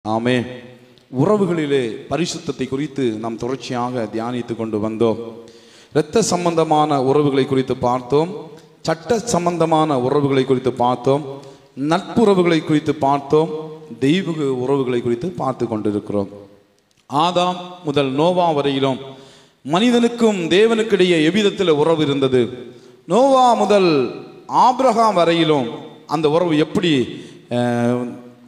ஆமே உறவுகளிலே பரிசுத்தத்தை குறித்து நாம் தொடர்ச்சியாக தியானித்து கொண்டு வந்தோம் இரத்த சம்பந்தமான உறவுகளை குறித்து பார்த்தோம் சட்ட சம்பந்தமான உறவுகளை குறித்து பார்த்தோம் நட்புறவுகளை குறித்து பார்த்தோம் தெய்வ உறவுகளை குறித்து பார்த்து கொண்டிருக்கிறோம் ஆதாம் முதல் நோவா வரையிலும் மனிதனுக்கும் தேவனுக்கிடையே எவ்விதத்தில் உறவு இருந்தது நோவா முதல் ஆபிரகாம் வரையிலும் அந்த உறவு எப்படி அஹ்,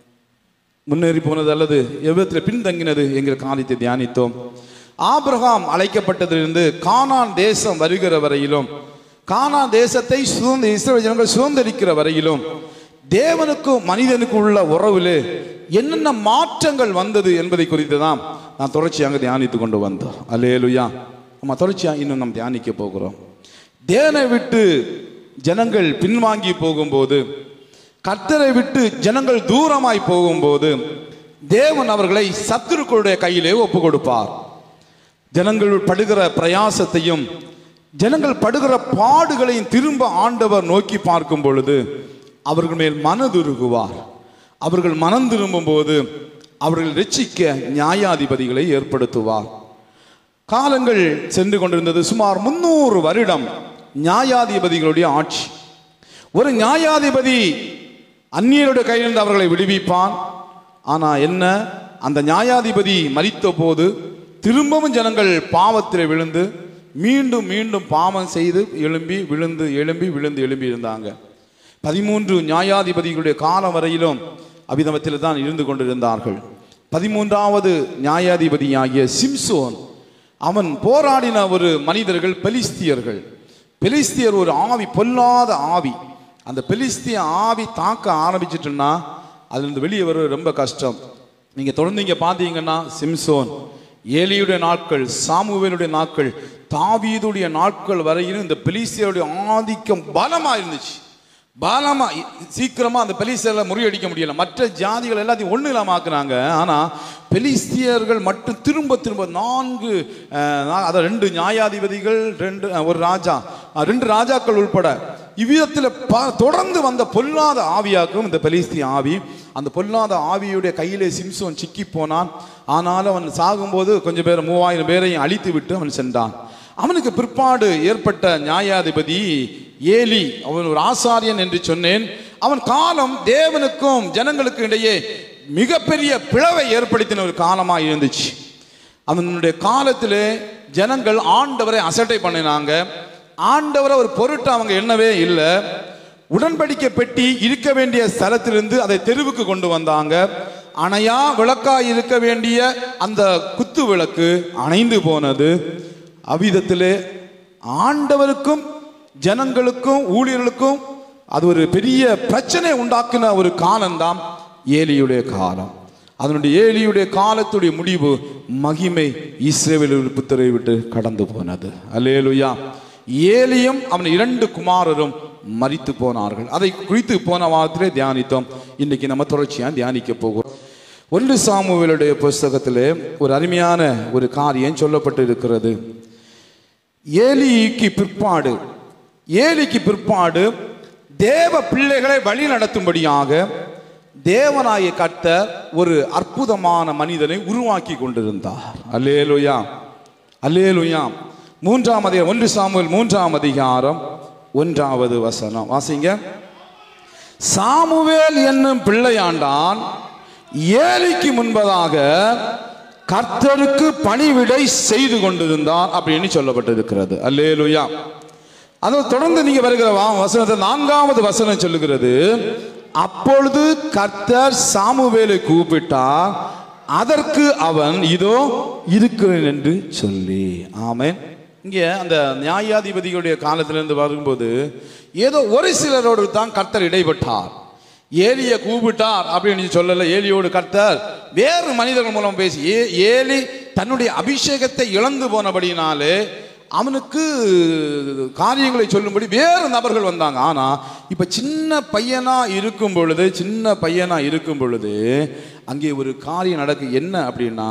முன்னேறி போனது அல்லது எவ்விதத்தில் பின்தங்கினது என்கிற காரியத்தை தியானித்தோம் ஆபிரகாம் அழைக்கப்பட்டதிலிருந்து கானான் தேசம் வருகிற வரையிலும் கானான் தேசத்தை சுதந்திர இஸ்ரவேல் ஜனங்கள் சுதந்திரிக்கிற வரையிலும் தேவனுக்கும் மனிதனுக்கும் உள்ள உறவிலே என்னென்ன மாற்றங்கள் வந்தது என்பதை குறித்து தான் நான் தொடர்ச்சியாக தியானித்து கொண்டு வந்தோம் அல்லேலுயா நம்ம தொடர்ச்சியாக இன்னும் நாம் தியானிக்க போகிறோம் தேவனை விட்டு ஜனங்கள் பின்வாங்கி போகும்போது கர்த்தரை விட்டு ஜனங்கள் தூரமாய் போகும்போது தேவன் அவர்களை சத்துருக்களுடைய கையிலே ஒப்பு கொடுப்பார் ஜனங்கள் படுகிற பிரயாசத்தையும் ஜனங்கள் படுகிற பாடுகளையும் திரும்ப ஆண்டவர் நோக்கி பார்க்கும் பொழுது அவர்கள் மேல் மனதுருகுவார் அவர்கள் மனம் திரும்பும் போது அவர்கள் ரட்சிக்க நியாயாதிபதிகளை ஏற்படுத்துவார் காலங்கள் சென்று கொண்டிருந்தது சுமார் முன்னூறு வருடம் நியாயாதிபதிகளுடைய ஆட்சி ஒரு நியாயாதிபதி அந்நியருடைய கையிலிருந்து அவர்களை விடுவிப்பான் ஆனா என்ன அந்த நியாயாதிபதி மரித்த போது திரும்பவும் ஜனங்கள் பாவத்தில் விழுந்து மீண்டும் மீண்டும் பாவம் செய்து எழும்பி விழுந்து எழும்பி விழுந்து எழும்பி இருந்தாங்க பதிமூன்று நியாயாதிபதிகளுடைய காலம் வரையிலும் அவ்விதத்தில் தான் இருந்து கொண்டிருந்தார்கள் பதிமூன்றாவது நியாயாதிபதியாகிய சிம்சோன் அவன் போராடின ஒரு மனிதர்கள் பெலிஸ்தியர்கள் பெலிஸ்தியர் ஒரு ஆவி பொல்லாத ஆவி அந்த பெலிஸ்திய ஆவி தாக்க ஆரம்பிச்சிட்டுன்னா அதுலேருந்து வெளியே வர ரொம்ப கஷ்டம் நீங்கள் தொடர்ந்து இங்கே பார்த்தீங்கன்னா சிம்சோன் ஏலியுடைய நாட்கள் சாமுவேலுடைய நாட்கள் தாவீதுடைய நாட்கள் வரையிலும் இந்த பெலிஸ்தியருடைய ஆதிக்கம் பலமாக இருந்துச்சு பாலமா சீக்கிரமா அந்த பெலிஸ்தியர்களை முறியடிக்க முடியல மற்ற ஜாதிகள் எல்லாத்தையும் ஒண்ணு இல்லாம ஆக்குனாங்க ஆனா பெலிஸ்தியர்கள் மட்டும் திரும்ப திரும்ப நான்கு அஹ், நா- அதாவது ரெண்டு நியாயாதிபதிகள் ரெண்டு அஹ், ஒரு ராஜா அஹ், ரெண்டு ராஜாக்கள் உட்பட இவ்விதத்தில் ப- தொடர்ந்து வந்த பொல்லாத ஆவியாக்கும் இந்த பெலிஸ்திய ஆவி அந்த பொல்லாத ஆவியுடைய கையிலே சிம்சோன் சிக்கி போனான் ஆனாலும் அவன் சாகும்போது கொஞ்சம் பேர் மூவாயிரம் பேரையும் அழித்து விட்டு அவன் சென்றான் அவனுக்கு பிற்பாடு ஏற்பட்ட நியாயாதிபதி ஏலி அவன் ஒரு ஆசாரியன் என்று சொன்னேன் அவன் காலம் தேவனுக்கும் ஜனங்களுக்கும் இடையே மிகப்பெரிய பிளவை ஏற்படுத்தின ஒரு காலமாக இருந்துச்சு அவனுடைய காலத்திலே ஜனங்கள் ஆண்டவரை அசட்டை பண்ணினாங்க ஆண்டவரை ஒரு பொருட்டு அவங்க எண்ணவே இல்லை உடன்படிக்கை பெட்டி இருக்க வேண்டிய ஸ்தலத்திலிருந்து அதை தெருவுக்கு கொண்டு வந்தாங்க அணையா விளக்காய் இருக்க வேண்டிய அந்த குத்து விளக்கு அணைந்து போனது அவ்விதத்திலே ஆண்டவருக்கும் ஜனங்களுக்கும் ஊழியர்களுக்கும் அது ஒரு பெரிய பிரச்சனை உண்டாக்குன ஒரு காலம்தான் ஏலியுடைய காலம் அதனுடைய ஏலியுடைய காலத்துடைய முடிவு மகிமை இஸ்ரேவேல் புத்தரை விட்டு கடந்து போனது அல்லேலுயா ஏலியும் அவன் இரண்டு குமாரரும் மரித்து போனார்கள் அதை குறித்து போன வாரத்திலே தியானித்தோம் இன்னைக்கு நம்ம தொடர்ச்சியா தியானிக்க போகிறோம் ஒன்று சாமுவேலுடைய புஸ்தகத்திலே ஒரு அருமையான ஒரு காரியம் சொல்லப்பட்டு இருக்கிறது ஏலிக்கு பிற்பாடு ஏலிக்கு பிற்பாடு தேவ பிள்ளைகளை வழி நடத்தும்படியாக தேவனாய கர்த்தர் ஒரு அற்புதமான மனிதனை உருவாக்கி கொண்டிருந்தார் அல்லேலுயா அல்லேலுயா மூன்றாம் அதிகாரம் ஒன்று சாமுவேல் மூன்றாம் அதிகாரம் ஒன்றாவது வசனம் வாசிங்க சாமுவேல் என்னும் பிள்ளையாண்டான் ஏலிக்கு முன்பதாக கர்த்தருக்கு பணிவிடை செய்து கொண்டிருந்தான் அப்படின்னு சொல்லப்பட்டிருக்கிறது அல்லேலுயா அதை தொடர்ந்து நீங்க வருகிற வா- வசனத்தை நான்காவது வசனம் சொல்லுகிறது அப்பொழுது கர்த்தர் சாமுவேலை கூப்பிட்டார் அதற்கு அவன் இதோ இருக்கிறேன் என்று சொல்லி ஆமென் இங்க அந்த நியாயாதிபதிகளுடைய காலத்திலிருந்து வரும்போது ஏதோ ஒரு சிலரோடு தான் கர்த்தர் இடைப்பட்டார் ஏலியை கூப்பிட்டார் அப்படின்னு சொல்லல ஏலியோடு கர்த்தர் வேறு மனிதர்கள் மூலம் பேசி ஏ ஏலி தன்னுடைய அபிஷேகத்தை இழந்து போனபடினாலே அவனுக்கு காரியங்களை சொல்லும்படி வேறு நபர்கள் வந்தாங்க ஆனா இப்ப சின்ன பையனா இருக்கும் பொழுது சின்ன பையனா இருக்கும் பொழுது அங்கே ஒரு காரியம் நடக்கு என்ன அப்படின்னா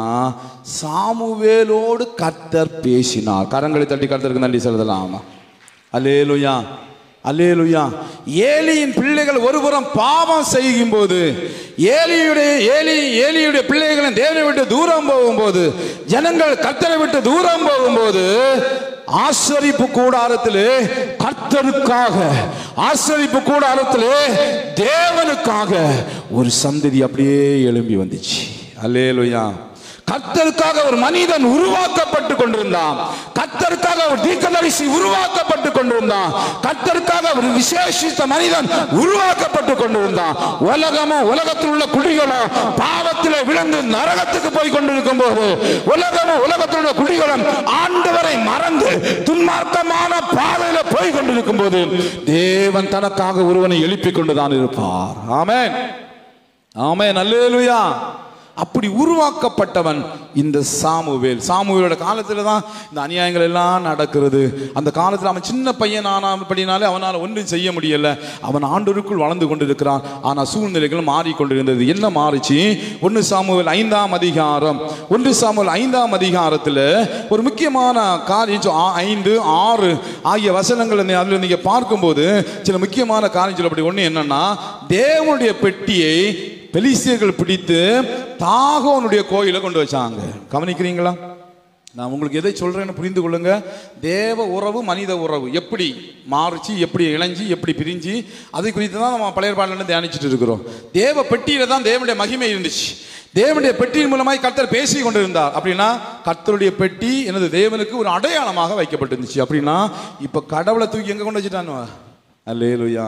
சாமுவேலோடு கர்த்தர் பேசினார் கரங்களை தட்டி கர்த்தருக்கு நன்றி செலுத்தலாம் அல்லேலுயா அல்லேலுயா ஏலியின் பிள்ளைகள் ஒருபுறம் பாவம் செய்யும் போது ஏலியுடைய ஏலி ஏலியுடைய பிள்ளைகளின் தேவனை விட்டு தூரம் போகும்போது ஜனங்கள் கர்த்தரை விட்டு தூரம் போகும்போது ஆசரிப்பு கூடாரத்திலே கர்த்தருக்காக ஆசரிப்பு கூடாரத்திலே தேவனுக்காக ஒரு சந்ததி அப்படியே எழும்பி வந்துச்சு அல்லேலுயா கர்த்தருக்காக ஒரு மனிதன் உருவாக்கப்பட்டு கொண்டிருந்தான் கர்த்தருக்காக ஒரு தீர்க்கதரிசி உருவாக்கப்பட்டு கொண்டிருந்தான் கர்த்தருக்காக ஒரு விசேஷித்த மனிதன் உருவாக்கப்பட்டு கொண்டிருந்தான் உலகமும் உலகத்தில் உள்ள குடிகளும் பாவத்திலே விழுந்து நரகத்துக்கு போய் கொண்டிருக்கும் போது உலகமும் உலகத்தில் உள்ள குடிகளும் ஆண்டவரை மறந்து துன்மார்க்கமான பாதையில போய் கொண்டிருக்கும் போது தேவன் தனக்காக ஒருவனை எழுப்பிக் கொண்டுதான் இருப்பார் ஆமென் ஆமென் அல்லேலூயா அப்படி உருவாக்கப்பட்டவன் இந்த சாமுவேல் சாமுவேலோட காலத்துல தான் இந்த அநியாயங்கள் எல்லாம் நடக்கிறது அந்த காலத்துல அவன் சின்ன பையன் ஆனபடினாலே அவனால் ஒன்றும் செய்ய முடியல அவன் ஆண்டோருக்குள் வளர்ந்து கொண்டிருக்கிறான் ஆனா சூழ்நிலைகள் மாறிக்கொண்டிருந்தது என்ன மாறிச்சு ஒன்று சாமுவேல் ஐந்தாம் அதிகாரம் ஒன்று சாமுவேல் ஐந்தாம் அதிகாரத்துல ஒரு முக்கியமான காரியம் சொ- ஆ- ஐந்து ஆறு ஆகிய வசனங்கள் நீ- அதுல நீங்க பார்க்கும்போது சில முக்கியமான காரியம் சொல்லப்படி ஒண்ணு என்னன்னா தேவனுடைய பெட்டியை பெலிசியர்கள் பிடித்து தாகோனுடைய கோயிலை கொண்டு வச்சாங்க கவனிக்கிறீங்களா நான் உங்களுக்கு எதை சொல்றேன்னு புரிந்து கொள்ளுங்க தேவ உறவு மனித உறவு எப்படி மாறுச்சு எப்படி இணைஞ்சு எப்படி பிரிஞ்சு அதை குறித்து தான் நம்ம பழைய பாடல தியானிச்சுட்டு இருக்கிறோம் தேவ பெட்டியில தான் தேவனுடைய மகிமை இருந்துச்சு தேவனுடைய பெட்டியின் மூலமாய் கர்த்தர் பேசி கொண்டிருந்தார் அப்படின்னா கர்த்தருடைய பெட்டி எனது தேவனுக்கு ஒரு அடையாளமாக வைக்கப்பட்டிருந்துச்சு அப்படின்னா இப்ப கடவுளை தூக்கி எங்க கொண்டு வச்சுட்டானு அல்லேலுயா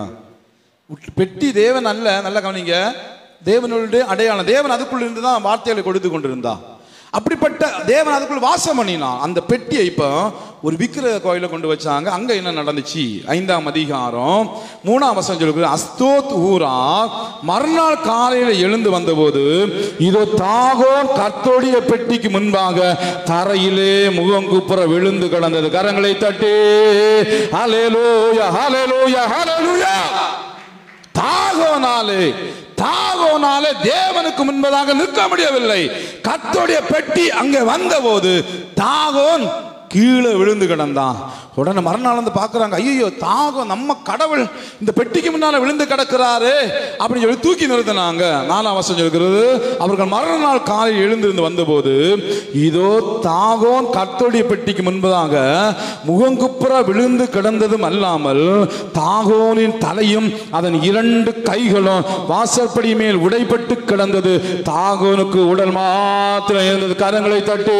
பெட்டி தேவன் அல்ல நல்ல கவனிங்க தேவனுடைய அடையாளம் தேவன் அதுக்குள்ள இருந்து தான் வார்த்தைகளை கொடுத்து கொண்டிருந்தா அப்படிப்பட்ட தேவன் அதுக்குள்ள வாசம் பண்ணினான் அந்த பெட்டியை இப்போ ஒரு விக்கிரக கோயில கொண்டு வச்சாங்க அங்க என்ன நடந்துச்சு ஐந்தாம் அதிகாரம் மூணாம் வசனம் சொல்லுது அஸ்தோத் ஊரா மறுநாள் காலையில எழுந்து வந்தபோது இதோ தாகோன் கர்த்தருடைய பெட்டிக்கு முன்பாக தரையிலே முகம் குப்புற விழுந்து கிடந்தது கரங்களை தட்டி ஹalleluya ஹalleluya ஹalleluya தாகோனாலே தாகோனாலே தேவனுக்கு முன்பதாக நிற்க முடியவில்லை கர்த்தருடைய பெட்டி அங்கே வந்தபோது தாகோன் கீழே விழுந்து கிடந்தான் உடனே மறுநாள் வந்து பார்க்குறாங்க ஐயோ தாகம் நம்ம கடவுள் இந்த பெட்டிக்கு முன்னால விழுந்து கிடக்கிறாரு அப்படின்னு சொல்லி தூக்கி நிறுத்தினாங்க நாலாம் வசனம் சொல்கிறது அவர்கள் மறுநாள் காலையில் எழுந்திருந்து வந்தபோது இதோ தாகோன் கர்த்தருடைய பெட்டிக்கு முன்பதாக முகங்குப்புற விழுந்து கிடந்ததும் அல்லாமல் தாகோனின் தலையும் அதன் இரண்டு கைகளும் வாசற்படி மேல் உடைப்பட்டு கிடந்தது தாகோனுக்கு உடல் மாத்திரம் இருந்தது கரங்களை தட்டு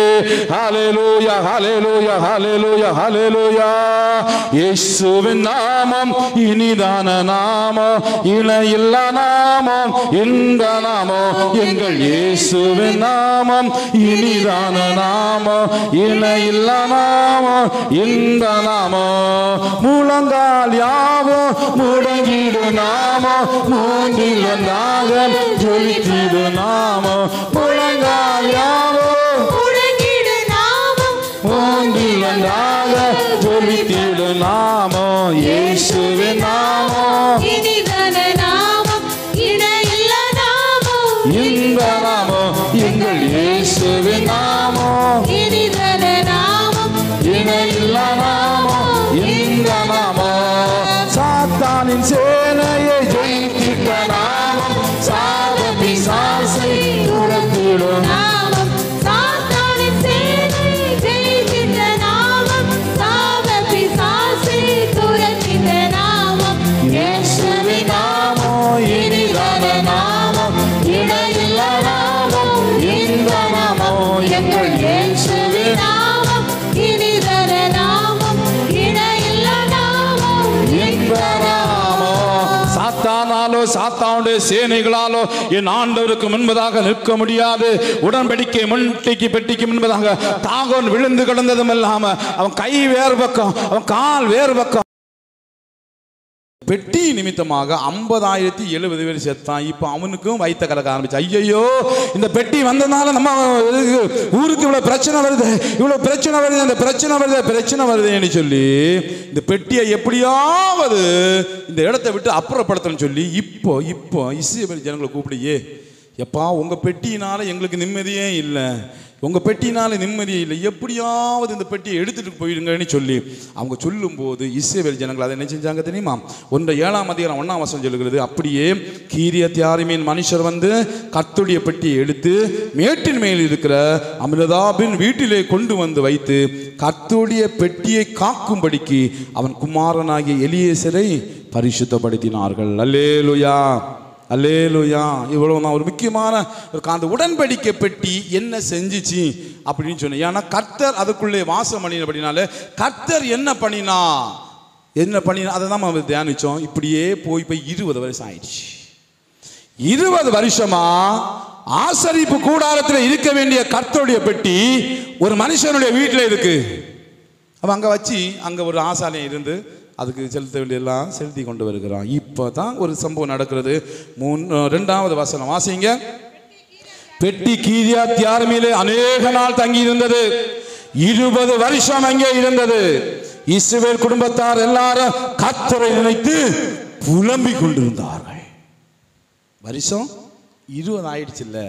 ஹalleluya ஹalleluya ஹalleluya ஹalleluya இயேசுவின் நாமம் இனிதான நாமம் இணையில்லா நாமம் இந்த நாமம் எங்கள் இயேசுவின் நாமம் இனிதான நாமம் இணையில்லா நாமம் இந்த நாமம் முழங்கால் யாவும் முடங்கிடு நாமம் மூன்றில் ஒன்றாக ஜொலித்திடு நாமம் முழங்கால் யாவும் முழங்கிடு நாமம் மூன்றில் ஒன்றாக ஜொலித்திடு நாமம் இயேசுவின் நாமம் இனிதான நாமம் இணையில்ல நாமம் இந்த நாமம் எங்கள் இயேசுவின் நாமம் இனிதான நாமம் இணையில்லா நாமம் இந்த நாமம் சாத்தானின் சேனையை ஜெயித்திட்ட நாமம் சாத பிசாசை துரத்திடும் நாமம் சாத்தானின் சேனை ஜெயிக்கின்ற நாமம் சாப பிசாசை துரத்தின்ற நாமம் இயேசுவின் நாமம் இனிதான நாமம் இணையில்லா நாமம் இந்த நாமம் எங்கள் இயேசுவின் நாமம் இனிதான நாமம் இணையில்ல நாமம் என்பதாமோ சாத்தானாலோ சாத்தானுடைய சேனைகளாலோ என் ஆண்டவருக்கு முன்பதாக நிற்க முடியாது உடன்படிக்கை முன்டிக்கு பெட்டிக்கு முன்பதாக தாகோன் விழுந்து கிடந்ததும் இல்லாம அவன் கை வேறு பக்கம் அவன் கால் வேறு பக்கம் பெட்டி நிமித்தமாக ஐம்பதாயிரத்தி எழுபது பேர் செத்தான் இப்போ அவனுக்கும் வைத்த கலக்க ஆரம்பிச்சு ஐயையோ இந்த பெட்டி வந்ததுனால நம்ம இதுக்கு ஊருக்கு இவ்வளோ பிரச்சனை வருது இவ்வளோ பிரச்சனை வருது இந்த பிரச்சனை வருது பிரச்சனை வருதுன்னு சொல்லி இந்த பெட்டியை எப்படியாவது இந்த இடத்தை விட்டு அப்புறப்படுத்தணும்னு சொல்லி இப்போ இப்போ இஸ்ரேல் ஜனங்களை கூப்பிடுயே எப்பா உங்க பெட்டியினால எங்களுக்கு நிம்மதியே இல்லை உங்க பெட்டினால நிம்மதி இல்லை எப்படியாவது இந்த பெட்டியை எடுத்துட்டு போயிடுங்கன்னு சொல்லி அவங்க சொல்லும்போது இஸ்ரவேல் ஜனங்கள் அதை என்ன செஞ்சாங்க தெரியுமா ஒன்றை ஏழாம் அதிகாரம் ஒண்ணாம் வசனம் சொல்லுகிறது அப்படியே கீரிய தியாரிமின் மனுஷர் வந்து கர்த்தருடைய பெட்டியை எடுத்து மேட்டின் மேல் இருக்கிற அமிர்தாபின் வீட்டிலே கொண்டு வந்து வைத்து கர்த்தருடைய பெட்டியை காக்கும்படிக்கு அவன் குமாரனாகிய எலியேசரை பரிசுத்தப்படுத்தினார்கள் அல்லேலுயா அல்லேலுயா இவ்வளவு நான் ஒரு முக்கியமான ஒரு அந்த உடன்படிக்கை பெட்டி என்ன செஞ்சுச்சு அப்படின்னு சொன்னேன் ஏன்னா கர்த்தர் அதுக்குள்ளே வாசம் பண்ணினபடினால கர்த்தர் என்ன பண்ணினா என்ன பண்ணினா அதை தான் நம்ம தியானிச்சோம் இப்படியே போய் போய் இருபது வருஷம் ஆயிடுச்சு இருபது வருஷமா ஆசரிப்பு கூடாரத்தில் இருக்க வேண்டிய கர்த்தருடைய பெட்டி ஒரு மனுஷனுடைய வீட்டில் இருக்கு அவன் அங்கே வச்சு அங்கே ஒரு ஆசாலயம் இருந்து அதுக்கு செலுத்த வேண்டியெல்லாம் செலுத்தி கொண்டு வருகிறான் இப்போ தான் ஒரு சம்பவம் நடக்கிறது மூணு ரெண்டாவது வசனம் வாசிங்க பெட்டி கீரியா தியாரமிலே அநேக நாள் தங்கி இருந்தது இருபது வருஷம் அங்கே இருந்தது இஸ்ரவேல் குடும்பத்தார் எல்லாரும் கத்தரை நினைத்து புலம்பிக் கொண்டிருந்தார்கள் வருஷம் இருபது ஆயிடுச்சு இல்ல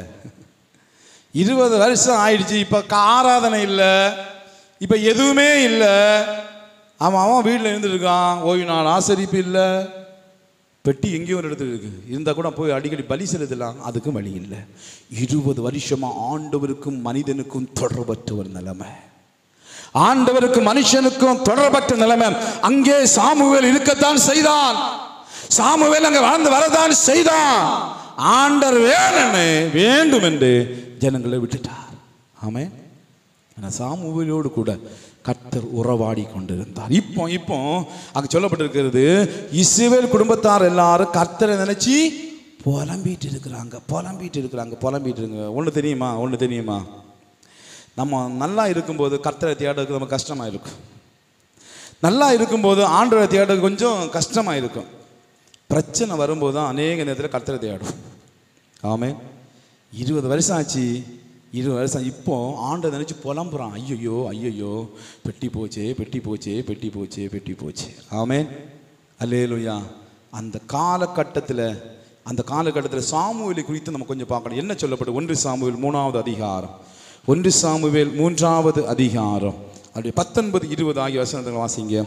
இருபது வருஷம் ஆயிடுச்சு இப்ப க- ஆராதனை இல்லை இப்ப எதுவுமே இல்லை அவன் அவன் வீட்டில் இருந்துருக்கான் ஓய்வு நாள் ஆசரிப்பு இல்லை பெட்டி எங்கேயோ ஒரு இடத்துல இருக்கு இருந்தால் கூட போய் அடிக்கடி பலி செலுத்தலாம் அதுக்கும் வழி இல்லை இருபது வருஷமா ஆண்டவருக்கும் மனிதனுக்கும் தொடர்பற்ற ஒரு நிலைமை ஆண்டவருக்கும் மனுஷனுக்கும் தொடர்பற்ற நிலைமை அங்கே சாமுவேல் இருக்கத்தான் செய்தான் சாமுவேல் அங்கே வாழ்ந்து வரதான் செய்தான் ஆண்டர் வேணும்னு வேண்டும் என்று ஜனங்களை விட்டுட்டார் ஆமே ஆனா சாமுவேலோடு கூட கர்த்தர் உறவாடி கொண்டிருந்தார் இப்போ இப்போ அங்க சொல்லப்பட்டிருக்கிறது இஸ்ரவேல் குடும்பத்தார் எல்லாரும் கர்த்தரை நினைச்சு புலம்பிட்டு இருக்கிறாங்க புலம்பிட்டு இருக்கிறாங்க புலம்பிட்டு இருங்க ஒன்று தெரியுமா ஒன்று தெரியுமா நம்ம நல்லா இருக்கும்போது கர்த்தரை தேடுறதுக்கு நம்ம கஷ்டமாக இருக்கும் நல்லா இருக்கும்போது ஆண்டவரை தேடுறது கொஞ்சம் கஷ்டமாக இருக்கும் பிரச்சனை வரும்போது தான் அநேக நேரத்தில் கர்த்தரை தேடும் ஆமே இருபது வருஷம் ஆச்சு இருபது வருஷம் இப்போ ஆண்டை நினச்சி புலம்புறான் ஐயையோ ஐயையோ பெட்டி போச்சே பெட்டி போச்சே பெட்டி போச்சே பெட்டி போச்சே ஆமே அல்லேலுயா அந்த காலகட்டத்தில் அந்த காலகட்டத்தில் சாமுவேலை குறித்து நம்ம கொஞ்சம் பார்க்கணும் என்ன சொல்லப்படும் ஒன்று சாமுவேல் மூணாவது அதிகாரம் ஒன்று சாமுவேல் மூன்றாவது அதிகாரம் அப்படியே பத்தொன்பது இருபது ஆகிய வசனத்தை வாசிங்க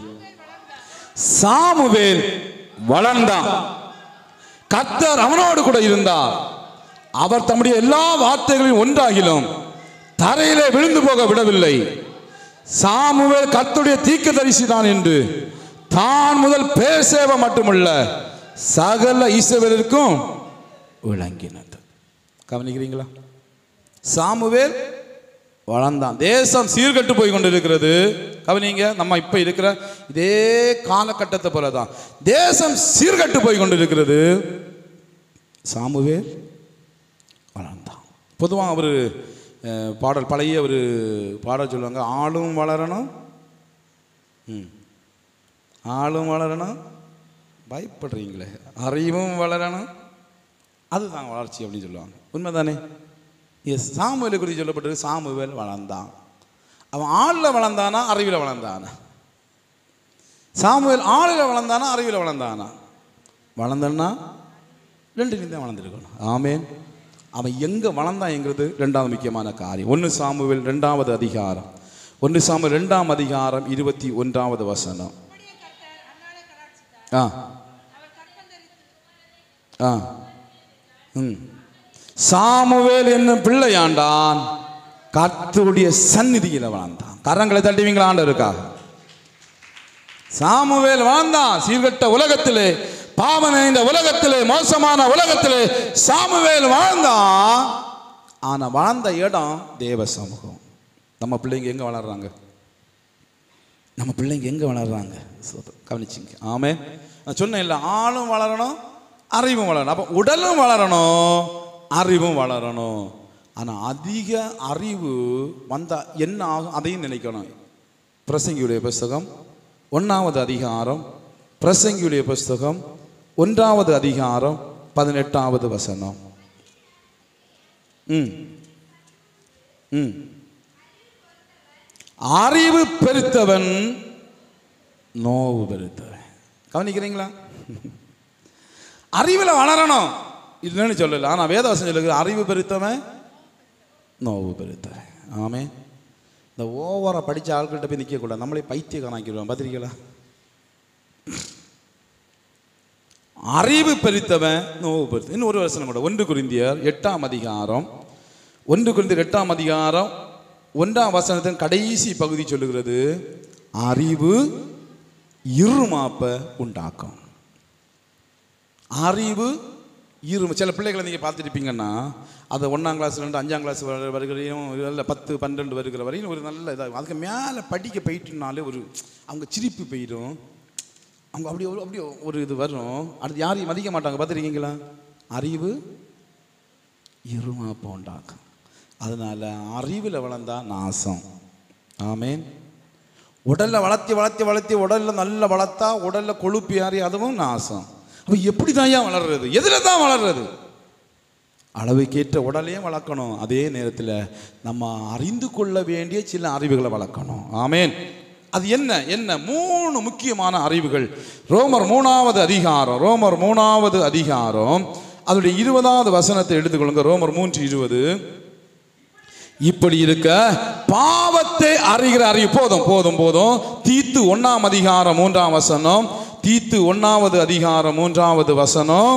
சாமுவேல் வளர்ந்தான் கர்த்தர் அவனோடு கூட இருந்தார் அவர் தம்முடைய எல்லா வார்த்தைகளையும் ஒன்றாகிலும் தரையிலே விழுந்து போக விடவில்லை சாமுவேல் கர்த்தருடைய தீர்க்கதரிசி தான் என்று தான் முதல் பேசேவ மட்டுமல்ல சகல ஈசவருக்கும் விளங்கினது கவனிக்கிறீங்களா சாமுவேல் வளர்ந்தான் தேசம் சீர்கட்டு போய் கொண்டிருக்கிறது கவனிங்க நம்ம இப்ப இருக்கிற இதே காலகட்டத்தை போல தான் தேசம் சீர்கட்டு போய் கொண்டிருக்கிறது சாமுவேல் வளர்ந்தான் பொதுவாக அவர் பாடல் பழைய ஒரு பாடல் சொல்லுவாங்க ஆளும் வளரணும் ம். ஆளும் வளரணும் பயப்படுறீங்களே அறிவும் வளரணும் அதுதான் வளர்ச்சி அப்படின்னு சொல்லுவாங்க உண்மைதானே எஸ் சாமுவேலை குறித்து சொல்லப்பட்டது சாமுவேல் வளர்ந்தான் அவன் ஆளில் வளர்ந்தானா அறிவில் வளர்ந்தானா சாமுவேல் ஆளில் வளர்ந்தானா அறிவில் வளர்ந்தானா வளர்ந்தன்னா ரெண்டு தான் வளர்ந்துருக்கணும் ஆமேன் அவன் எங்கே வளர்ந்தாங்கிறது ரெண்டாவது முக்கியமான காரியம் ஒன்று சாமுவேல் ரெண்டாவது அதிகாரம் ஒன்று சாமுவேல் ரெண்டாம் அதிகாரம் இருபத்தி ஒன்றாவது வசனம் ஆ ஆ ம் சாமுவேல் என்னும் பிள்ளையாண்டான் கர்த்தருடைய சந்நிதியில வாழ்ந்தான் கரங்களை தட்டுவீங்களா ஆண்டவருக்காக சாமுவேல் வாழ்ந்தான் சீர்கட்ட உலகத்திலே பாவன இந்த உலகத்திலே மோசமான உலகத்திலே சாமுவேல் வாழ்ந்தான் ஆனா வாழ்ந்த இடம் தேவ சமூகம் நம்ம பிள்ளைங்க எங்க வளர்றாங்க நம்ம பிள்ளைங்க எங்க வளர்றாங்க சோதம். கவனிச்சிங்க ஆமே நான் சொன்னேன் இல்லை ஆளும் வளரணும் அறிவும் வளரணும் அப்போ உடலும் வளரணும் அறிவும் வளரணும் ஆனா அதிக அறிவு வந்தா என்ன ஆகும் அதையும் நினைக்கணும் பிரசங்கியுடைய புஸ்தகம் ஒன்றாவது அதிகாரம் பிரசங்கியுடைய புஸ்தகம் ஒன்றாவது அதிகாரம் பதினெட்டாவது வசனம் ம் ம் அறிவு பெருத்தவன் நோவு பெருத்தவன் கவனிக்கிறீங்களா அறிவில் வளரணும் இல்லைன்னு சொல்லல ஆனால் வேதவசம் சொல்லுது அறிவு பெருத்தவன் நோவு பெருத்தவன் ஆமே இந்த ஓவராக படித்த ஆட்கள்கிட்ட போய் நிற்கக்கூடாது நம்மளே பைத்தியக்காராக்கிடுவோம் பார்த்திருக்கீங்களா அறிவு பெருத்தவன் நோவு பெருத்த இன்னும் ஒரு வருஷம் கூட ஒன்று குறிந்தியர் எட்டாம் அதிகாரம் ஒன்று குறிந்தியர் எட்டாம் அதிகாரம் ஒன்றாம் வசனத்தின் கடைசி பகுதி சொல்லுகிறது அறிவு இருமாப்ப உண்டாக்கும் அறிவு இரும சில பிள்ளைகளை நீங்கள் பார்த்துருப்பீங்கன்னா அதை ஒன்றாம் கிளாஸ்லேருந்து அஞ்சாம் கிளாஸ் வருகிறையும் இல்லை பத்து பன்னெண்டு வருகிற வரையும் ஒரு நல்ல இதாக அதுக்கு மேலே படிக்க போயிட்டுனாலே ஒரு அவங்க சிரிப்பு போயிடும் அவங்க அப்படி ஒரு அப்படி ஒரு இது வரும் அடுத்து யாரையும் மதிக்க மாட்டாங்க பார்த்துருக்கீங்களா அறிவு இருமாப்ப உண்டாக்கும் அதனால அறிவில் வளர்ந்தா நாசம் ஆமேன் உடல்ல வளர்த்தி வளர்த்தி வளர்த்தி உடல்ல நல்ல வளர்த்தா உடல்ல கொழுப்பு ஏறி அதுவும் நாசம் அப்ப எப்படி தான் ஏன் வளர்றது எதுல தான் வளர்றது அளவுக்கேற்ற உடலையும் வளர்க்கணும் அதே நேரத்தில் நம்ம அறிந்து கொள்ள வேண்டிய சில அறிவுகளை வளர்க்கணும் ஆமேன் அது என்ன என்ன மூணு முக்கியமான அறிவுகள் ரோமர் மூணாவது அதிகாரம் ரோமர் மூணாவது அதிகாரம் அதனுடைய இருபதாவது வசனத்தை எடுத்துக்கொள்ளுங்க ரோமர் மூன்று இருபது இப்படி இருக்க பாவத்தை அறிகிற அறிவு போதும் போதும் போதும் தீத்து ஒண்ணாம் அதிகாரம் மூன்றாம் வசனம் தீத்து ஒண்ணாவது அதிகாரம் மூன்றாவது வசனம்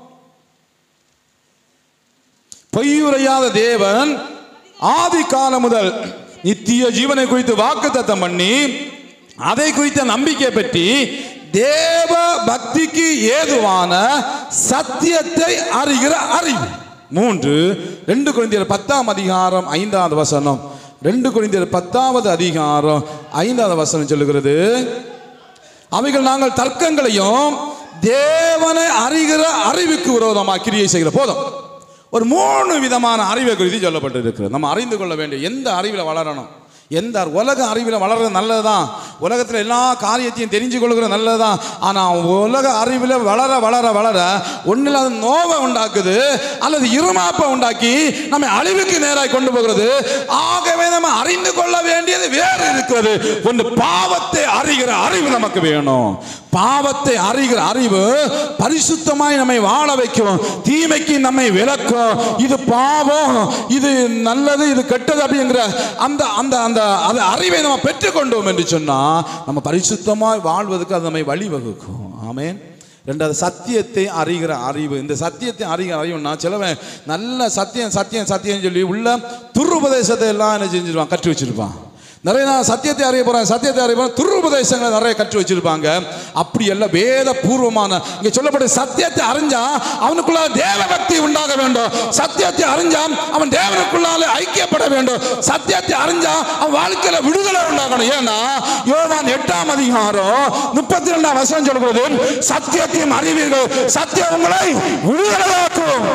பொய்யுரையாத தேவன் ஆதி காலம் முதல் நித்திய ஜீவனை குறித்து வாக்குத்தத்தம் பண்ணி அதை குறித்த நம்பிக்கை பற்றி தேவ பக்திக்கு ஏதுவான சத்தியத்தை அறிகிற அறிவு மூன்று ரெண்டு குழந்தையர் பத்தாம் அதிகாரம் ஐந்தாவது வசனம் ரெண்டு குழந்தையர் பத்தாவது அதிகாரம் ஐந்தாவது வசனம் சொல்லுகிறது அவைகள் நாங்கள் தர்க்கங்களையும் தேவனை அறிகிற அறிவுக்கு விரோதமாக கிரியை செய்கிற போதும் ஒரு மூணு விதமான அறிவை குறித்து சொல்லப்பட்டிருக்கிறது நம்ம அறிந்து கொள்ள வேண்டிய எந்த அறிவில் வளரணும் எந்த அறி- உலக அறிவில் வளர்றது நல்லதுதான் உலகத்தில் எல்லா காரியத்தையும் தெரிஞ்சு கொள்கிறது நல்லதுதான் ஆனால் உலக அறிவில் வளர வளர வளர ஒன்றில் அது நோவை உண்டாக்குது அல்லது இருமாப்பை உண்டாக்கி நம்மை அழிவுக்கு நேராக கொண்டு போகிறது ஆகவே நம்ம அறிந்து கொள்ள வேண்டியது வேறு இருக்கிறது ஒன்று பாவத்தை அறிகிற அறிவு நமக்கு வேணும் பாவத்தை அறிகிற அறிவு பரிசுத்தமாய் நம்மை வாழ வைக்கும் தீமைக்கு நம்மை விளக்கும் இது பாவம் இது நல்லது இது கெட்டது அப்படிங்கிற அந்த அந்த அந்த அது அறிவை நம்ம பெற்றுக்கொண்டோம் என்று சொன்னா நம்ம பரிசுத்தமாய் வாழ்வதற்கு அது நம்மை வழிவகுக்கும் ஆமென் ரெண்டாவது சத்தியத்தை அறிகிற அறிவு இந்த சத்தியத்தை அறிகிற அறிவுனா சிலவன் நல்ல சத்தியம் சத்தியம் சத்தியம் சொல்லி உள்ள துருபதேசத்தை எல்லாம் என்ன செஞ்சிருவான் கற்று வச்சிருப்பான் நிறைய நான் சத்தியத்தை அறிய போறேன் சத்தியத்தை அறிய போறேன் துருபதேசங்களை நிறைய கற்று வச்சிருப்பாங்க அப்படி எல்லாம் வேத பூர்வமான இங்க சொல்லப்பட்ட சத்தியத்தை அறிஞ்சா அவனுக்குள்ள தேவ பக்தி உண்டாக வேண்டும் சத்தியத்தை அறிஞ்சா அவன் தேவனுக்குள்ளால ஐக்கியப்பட வேண்டும் சத்தியத்தை அறிஞ்சா அவன் வாழ்க்கையில விடுதலை உண்டாகணும் ஏன்னா யோவான் எட்டாம் அதிகாரம் முப்பத்தி ரெண்டாம் வசனம் சொல்கிறது சத்தியத்தையும் அறிவீர்கள் சத்தியம் உங்களை விடுதலையாக்கும்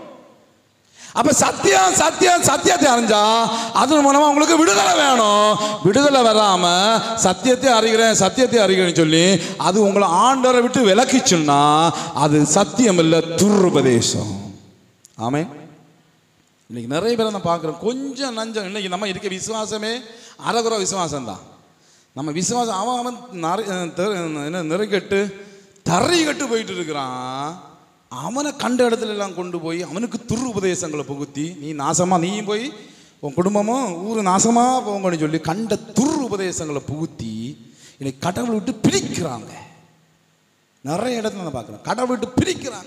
அப்ப சத்தியம் சத்தியம் சத்தியத்தை அறிஞ்சா அது மூலமா உங்களுக்கு விடுதலை வேணும் விடுதலை வராம சத்தியத்தை அறிகிறேன் சத்தியத்தை அறிகிறேன்னு சொல்லி அது உங்களை ஆண்டவரை விட்டு விலக்கிச்சுன்னா அது சத்தியம் இல்ல துருபதேசம் ஆமே இன்னைக்கு நிறைய பேரை நான் பார்க்குறேன் கொஞ்சம் நஞ்சம் இன்னைக்கு நம்ம இருக்க விசுவாசமே அறகுற விசுவாசம் தான் நம்ம விசுவாசம் அவன் அவன் நிறை தெ- என்ன நிறைகட்டு தரை கட்டு போயிட்டு இருக்கிறான் அவனை கண்ட இடத்துல எல்லாம் கொண்டு போய் அவனுக்கு துரு உபதேசங்களை புகுத்தி நீ நாசமா நீயும் போய் உன் குடும்பமும் ஊர் நாசமா போங்கன்னு சொல்லி கண்ட துரு உபதேசங்களை புகுத்தி இன்னைக்கு கடவுளை விட்டு பிரிக்கிறாங்க நிறைய இடத்துல நான் பார்க்குறேன் கடவுளை விட்டு பிரிக்கிறாங்க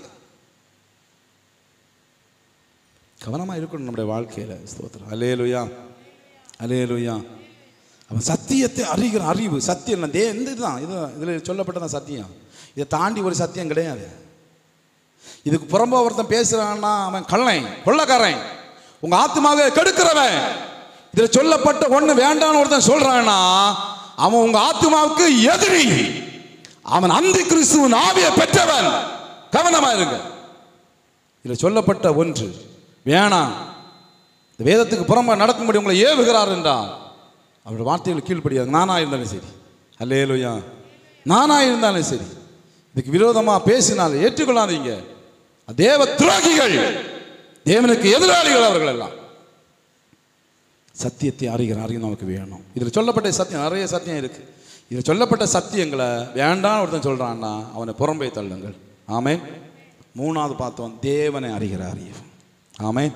கவனமாக இருக்கணும் நம்முடைய வாழ்க்கையில் ஸ்தோத்திரம் அலேலுயா அலேலுயா அவன் சத்தியத்தை அறிகிற அறிவு சத்தியம் இல்லை. தே இந்த இதுதான் இது இதில் சொல்லப்பட்டதான் சத்தியம் இதை தாண்டி ஒரு சத்தியம் கிடையாது இதுக்கு புறம்பா ஒருத்தன் பேசுறான்னா அவன் கள்ளன் கொள்ளக்காரன் உங்க ஆத்மாவை கெடுக்கிறவன் இதில் சொல்லப்பட்ட ஒண்ணு வேண்டாம்னு ஒருத்தன் சொல்றான்னா அவன் உங்க ஆத்மாவுக்கு எதிரி அவன் அந்தி கிறிஸ்துவின் ஆவியை பெற்றவன் கவனமா இருங்க இதில் சொல்லப்பட்ட ஒன்று வேணாம் இந்த வேதத்துக்கு புறம்பா நடக்கும்படி உங்களை ஏவுகிறார் என்றால் அவருடைய வார்த்தைகள் கீழ்ப்படியாது நானா இருந்தாலும் சரி அல்லேலுயா நானா இருந்தாலும் சரி இதுக்கு விரோதமாக பேசினாலும் ஏற்றுக்கொள்ளாதீங்க தேவ துரோகிகள் தேவனுக்கு எதிராளிகள் அவர்கள் எல்லாம் சத்தியத்தை அறிகிற அறிவு நமக்கு வேணும் இதில் சொல்லப்பட்ட சத்தியம் நிறைய சத்தியம் இருக்கு இதில் சொல்லப்பட்ட சத்தியங்களை வேண்டாம் ஒருத்தன் சொல்றான்னா அவனை புறம்பே தள்ளுங்கள் ஆமென் மூணாவது பார்த்தோம் தேவனை அறிகிற அறிவு ஆமென்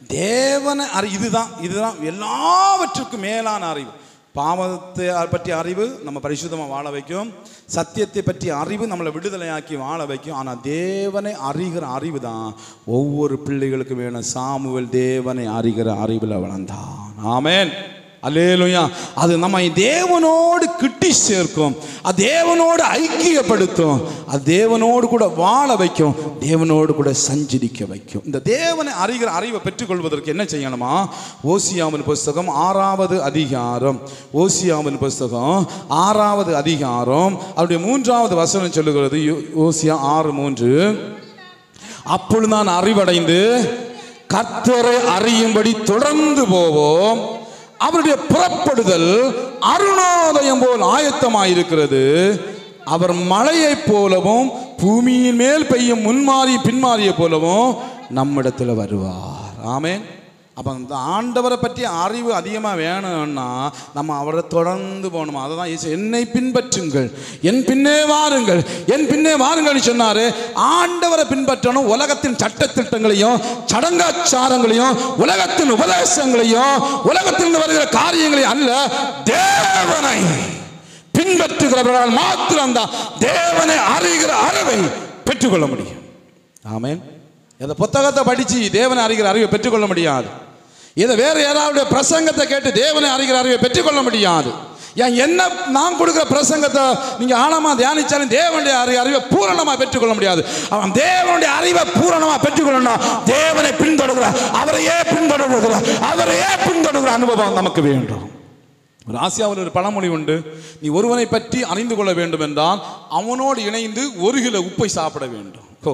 தேவனை அறி இதுதான் இதுதான் எல்லாவற்றுக்கும் மேலான அறிவு பாவத்தை பற்றிய அறிவு நம்ம பரிசுத்தமாக வாழ வைக்கும் சத்தியத்தை பற்றிய அறிவு நம்மளை விடுதலையாக்கி வாழ வைக்கும் ஆனால் தேவனை அறிகிற அறிவு தான் ஒவ்வொரு பிள்ளைகளுக்கும் வேணும் சாமுவேல் தேவனை அறிகிற அறிவில் வளர்ந்தான் ஆமென் அல்லேலுயா அது நம்மை தேவனோடு கிட்டி சேர்க்கும் அது தேவனோடு ஐக்கியப்படுத்தும் அது தேவனோடு கூட வாழ வைக்கும் தேவனோடு கூட சஞ்சரிக்க வைக்கும் இந்த தேவனை அறிகிற அறிவை பெற்றுக்கொள்வதற்கு என்ன செய்யணுமா ஓசியாவின் புஸ்தகம் ஆறாவது அதிகாரம் ஓசியாவின் புஸ்தகம் ஆறாவது அதிகாரம் அவருடைய மூன்றாவது வசனம் சொல்லுகிறது யோ- ஓசியா ஆறு மூன்று அப்பொழுது நான் அறிவடைந்து கர்த்தரை அறியும்படி தொடர்ந்து போவோம் அவருடைய புறப்படுதல் அருணோதயம் போல் ஆயத்தமாயிருக்கிறது அவர் மழையைப் போலவும் பூமியின் மேல் பெய்யும் முன்மாறி பின்மாறிய போலவும் நம்மிடத்தில் வருவார் ஆமென் அப்போ அந்த ஆண்டவரை பற்றி அறிவு அதிகமாக வேணும்னா நம்ம அவரை தொடர்ந்து போகணுமா அதை தான் இயேசு என்னை பின்பற்றுங்கள் என் பின்னே வாருங்கள் என் பின்னே வாருங்கள்னு சொன்னார் ஆண்டவரை பின்பற்றணும் உலகத்தின் சட்டத்திட்டங்களையும் சடங்காச்சாரங்களையும் உலகத்தின் உபதேசங்களையும் உலகத்தில் வருகிற காரியங்களையும் அல்ல தேவனை பின்பற்றுகிறவர்களால் மாத்திரம்தான் தேவனை அறிகிற அறிவை பெற்றுக்கொள்ள முடியும் ஆமென் இந்த புத்தகத்தை படிச்சு தேவனை அறிகிற அறிவை பெற்றுக்கொள்ள முடியாது இதை வேற யாராவது பிரசங்கத்தை கேட்டு தேவனை அறிகிற அறிவை பெற்றுக்கொள்ள முடியாது ஏன் என்ன நான் கொடுக்குற பிரசங்கத்தை நீங்க ஆழமா தியானிச்சாலும் தேவனுடைய அறி அறிவை பூரணமா பெற்றுக்கொள்ள முடியாது அவன் தேவனுடைய அறிவை பூரணமா பெற்றுக்கொள்ளணும் தேவனை பின்தொடர்கிற அவரையே பின்தொடர்கிற அவரையே பின்தொடர்கிற அனுபவம் நமக்கு வேண்டும் ஒரு ஆசியாவில் ஒரு பழமொழி உண்டு நீ ஒருவனை பற்றி அறிந்து கொள்ள வேண்டும் என்றால் அவனோடு இணைந்து ஒரு கிலோ உப்பை சாப்பிட வேண்டும் ஹோ.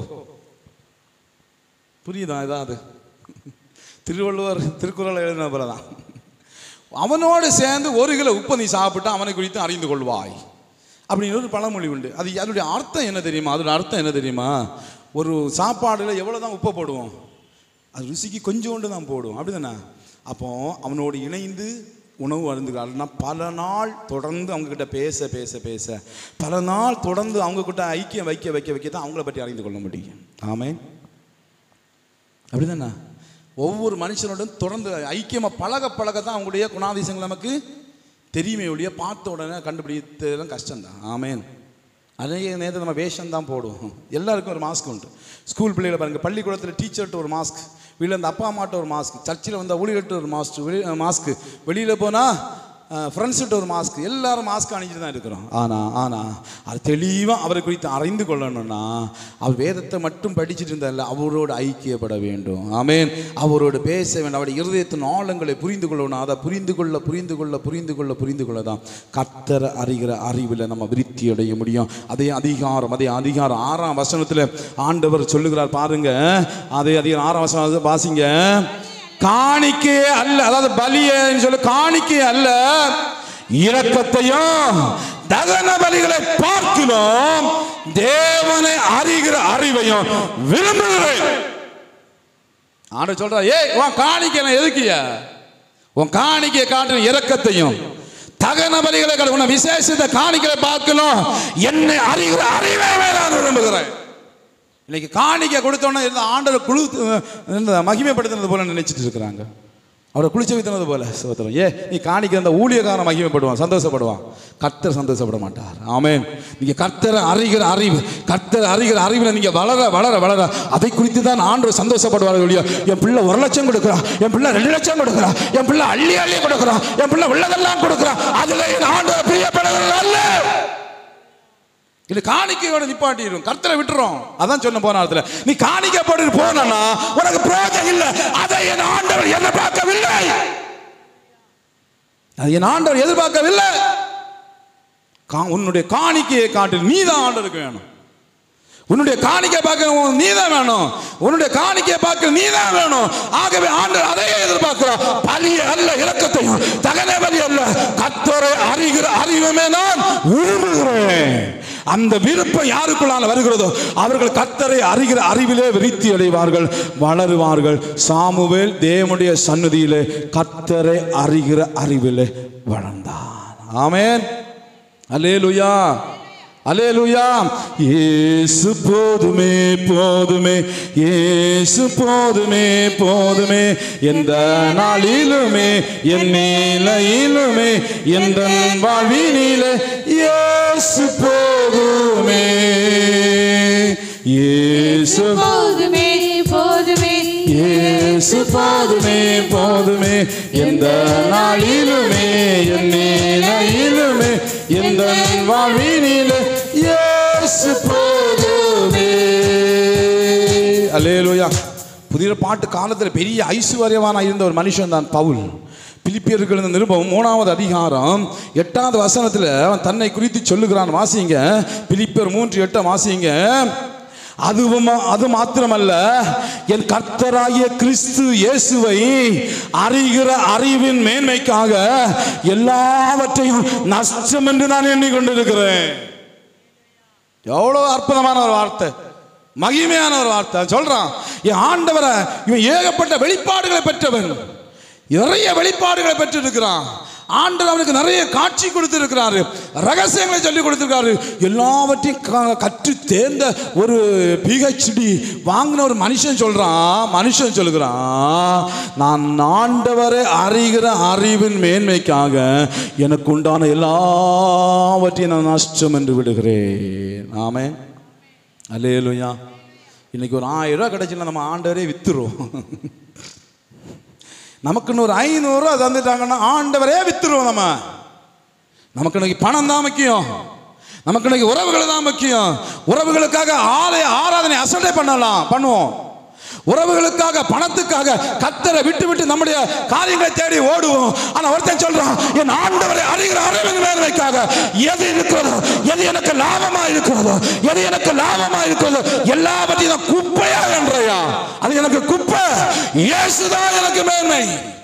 புரியுதா ஏதாவது திருவள்ளுவர் திருக்குறள் எழுதின போல தான் அவனோடு சேர்ந்து ஒரு கிலோ உப்பை நீ சாப்பிட்டு அவனை குறித்து அறிந்து கொள்வாய் அப்படின்னு ஒரு பழமொழி உண்டு அது அதனுடைய அர்த்தம் என்ன தெரியுமா அதோட அர்த்தம் என்ன தெரியுமா ஒரு சாப்பாடில் எவ்வளோ தான் உப்பை போடுவோம் அது ருசிக்கு கொஞ்சோண்டு தான் போடுவோம் அப்படிதானே அப்போ அவனோடு இணைந்து உணவு அருந்துகிறாள்னா பல நாள் தொடர்ந்து அவங்க கிட்ட பேச பேச பேச பல நாள் தொடர்ந்து அவங்க கிட்ட ஐக்கியம் வைக்க வைக்க வைக்க தான் அவங்கள பற்றி அறிந்து கொள்ள முடியும் ஆமென் அப்படிதானே ஒவ்வொரு மனுஷனோடும் தொடர்ந்து ஐக்கியமாக பழக பழக தான் அவங்களுடைய குணாதிசயங்கள் நமக்கு தெரியுமே ஒழிய பார்த்த உடனே கண்டுபிடித்ததெல்லாம் கஷ்டம்தான் ஆமேன் அநேக நேரத்தில் நம்ம வேஷம் தான் போடுவோம் எல்லாருக்கும் ஒரு மாஸ்க் உண்டு ஸ்கூல் பிள்ளைகளை பாருங்க பள்ளிக்கூடத்தில் டீச்சர்கிட்ட ஒரு மாஸ்க் வீட்டில் இந்த அப்பா அம்மாட்ட ஒரு மாஸ்க் சர்ச்சில் வந்தால் ஊழியர்கிட்ட ஒரு மாஸ்க் வெளி மாஸ்க்கு வெளியில் போனால் ஃப்ரெண்ட்ஸ்கிட்ட ஒரு மாஸ்க் எல்லாரும் மாஸ்க் அணிஞ்சிட்டு தான் இருக்கிறோம் ஆனால் ஆனால் அது தெளிவாக அவரை குறித்து அறிந்து கொள்ளணும்னா அவர் வேதத்தை மட்டும் படிச்சுட்டு இருந்தால அவரோடு ஐக்கியப்பட வேண்டும் ஆமென் அவரோடு பேச வேண்டும் அவருடைய இருதயத்தின் ஆழங்களை புரிந்து கொள்ளணும் அதை புரிந்து கொள்ள புரிந்து கொள்ள புரிந்து கொள்ள புரிந்து கொள்ள தான் கர்த்தரை அறிகிற அறிவில் நம்ம விருத்தி அடைய முடியும் அதே அதிகாரம் அதே அதிகாரம் ஆறாம் வசனத்தில் ஆண்டவர் சொல்லுகிறார் பாருங்க அதே அதிகாரம் ஆறாம் வசனம் வாசிங்க காணிக்கை அல்ல அதாவது பலியன்னு சொல்லி காணிக்கை அல்ல இரக்கத்தையும் தகன பலிகளை பார்க்கிறோம் தேவனை அறிகிற அறிவையும் விரும்புகிறேன் ஆண்டு சொல்றா ஏய் உன் காணிக்கை எதுக்கிய உன் காணிக்கையை காட்டுற இரக்கத்தையும் தகன பலிகளை காட்டு உன்னை விசேஷத்தை காணிக்கையை பார்க்கணும் என்னை அறிகிற அறிவை நான் விரும்புகிறேன் இன்னைக்கு காணிக்கை கொடுத்தோன்னே இருந்த ஆண்டவர் குழு இந்த மகிமைப்படுத்தினது போல நினைச்சிட்டு இருக்கிறாங்க அவரை குளிச்ச வைத்தினது போல சோத்திரம் ஏ நீ காணிக்க அந்த ஊழியக்காரன் மகிமைப்படுவான் சந்தோஷப்படுவான் கர்த்தர் சந்தோஷப்பட மாட்டார் ஆமென் நீங்க கர்த்தரை அறிகிற அறிவு கர்த்தர் அறிகிற அறிவில் நீங்க வளர வளர வளர அதை குறித்து தான் ஆண்டவர் சந்தோஷப்படுவார்கள் ஒழிய என் பிள்ளை ஒரு லட்சம் கொடுக்குறான் என் பிள்ளை ரெண்டு லட்சம் கொடுக்குறான் என் பிள்ளை அள்ளி அள்ளி கொடுக்குறான் என் பிள்ளை உள்ளதெல்லாம் கொடுக்குறான் அதுல என் ஆண்டவர் பிரியப்படுகிறது அல்ல இது காணிக்கையோட நிப்பாட்டிடும் கர்த்தரை விட்டுறோம் அதான் சொன்ன போன இடத்துல நீ காணிக்கை போட்டு போனா உனக்கு பிரயோஜனம் இல்லை அதை என் ஆண்டவர் எதிர்பார்க்கவில்லை அது என் ஆண்டவர் எதிர்பார்க்கவில்லை கா- உன்னுடைய காணிக்கையை காட்டு நீ தான் ஆண்டவருக்கு வேணும் உன்னுடைய காணிக்கை பார்க்க நீ தான் வேணும் உன்னுடைய காணிக்கையை பார்க்க நீ தான் வேணும் ஆகவே ஆண்டவர் அதையே எதிர்பார்க்கிறார் பலி அல்ல இரக்கத்தையும் தகன பலி அல்ல கத்தரை அறிகிற அறிவுமே நான் விரும்புகிறேன் அந்த விருப்பம் யாருக்குள்ளால வருகிறதோ அவர்கள் கத்தரை அறிகிற அறிவிலே விருத்தி அடைவார்கள் வளருவார்கள் சாமுவேல் தேவனுடைய சந்நிதியிலே கத்தரை அறிகிற அறிவிலே வளர்ந்தான் ஆமென் அல்லேலுயா அலேலுயா இயேசு போதுமே போதுமே இயேசு போதுமே போதுமே எந்த நாளிலுமே என் நிலையிலுமே எந்த வாழ்வினிலே இயேசு போதுமே இயேசு போதுமே போதுமே இயேசு போதுமே போதுமே எந்த நாளிலுமே என் நிலையிலுமே எந்த வாழ்வினிலே இயேசு போதுமே அல்லேலூயா புதிய பாட்டு காலத்தில் பெரிய ஐஸ்வர்யவானா இருந்த ஒரு மனுஷன் தான் பவுல் பிலிப்பியர்கள் இந்த நிருபம் மூணாவது அதிகாரம் எட்டாவது வசனத்தில் அவன் தன்னை குறித்து சொல்லுகிறான் வாசிங்க பிலிப்பியர் மூன்று எட்டை வாசிங்க அதுவும் அது மாத்திரமல்ல என் கர்த்தராகிய கிறிஸ்து இயேசுவை அறிகிற அறிவின் மேன்மைக்காக எல்லாவற்றையும் நஷ்டம் என்று நான் எண்ணிக்கொண்டிருக்கிறேன் எவ்வளவு அற்புதமான ஒரு வார்த்தை மகிமையான ஒரு வார்த்தை சொல்றான் என் ஆண்டவரை இவன் ஏகப்பட்ட வெளிப்பாடுகளை பெற்றவன் நிறைய வெளிப்பாடுகளை பெற்றிருக்கிறான் ஆண்டவர் அவனுக்கு நிறைய காட்சி கொடுத்திருக்கிறாரு ரகசியங்களை சொல்லி கொடுத்திருக்காரு எல்லாவற்றையும் க- கற்று தேர்ந்த ஒரு பிஹெச்டி வாங்கின ஒரு மனுஷன் சொல்றான் மனுஷன் சொல்லுகிறான் நான் ஆண்டவரை அறிகிற அறிவின் மேன்மைக்காக எனக்கு உண்டான எல்லாவற்றையும் நான் நஷ்டம் என்று விடுகிறேன் ஆமென் அல்லேலூயா இன்னைக்கு ஒரு ஆயிரம் ரூபாய் கிடைச்சுன்னா நம்ம ஆண்டவரே வித்துருவோம் நமக்குன்னு ஒரு ஐநூறுரூவா தந்துட்டாங்கன்னா ஆண்டவரே வித்துருவோம் நம்ம நமக்கு இன்னைக்கு பணம் தான் முக்கியம் நமக்கு இன்னைக்கு உறவுகள் தான் முக்கியம் உறவுகளுக்காக ஆலய ஆராதனை அசட்டை பண்ணலாம் பண்ணுவோம் உறவுகளுக்காக பணத்துக்காக கத்தரை விட்டு விட்டு நம்முடைய காரியங்களை தேடி ஓடுவோம் ஆனா ஒருத்தன் சொல்றான் என் ஆண்டவரை அறிகிற அறிவின் மேன்மைக்காக எது இருக்கிறதோ எது எனக்கு லாபமா இருக்கிறதோ எது எனக்கு லாபமா இருக்கிறதோ எல்லாவற்றையும் நான் குப்பையா என்றையா அது எனக்கு குப்பை இயேசுதான் எனக்கு மேன்மை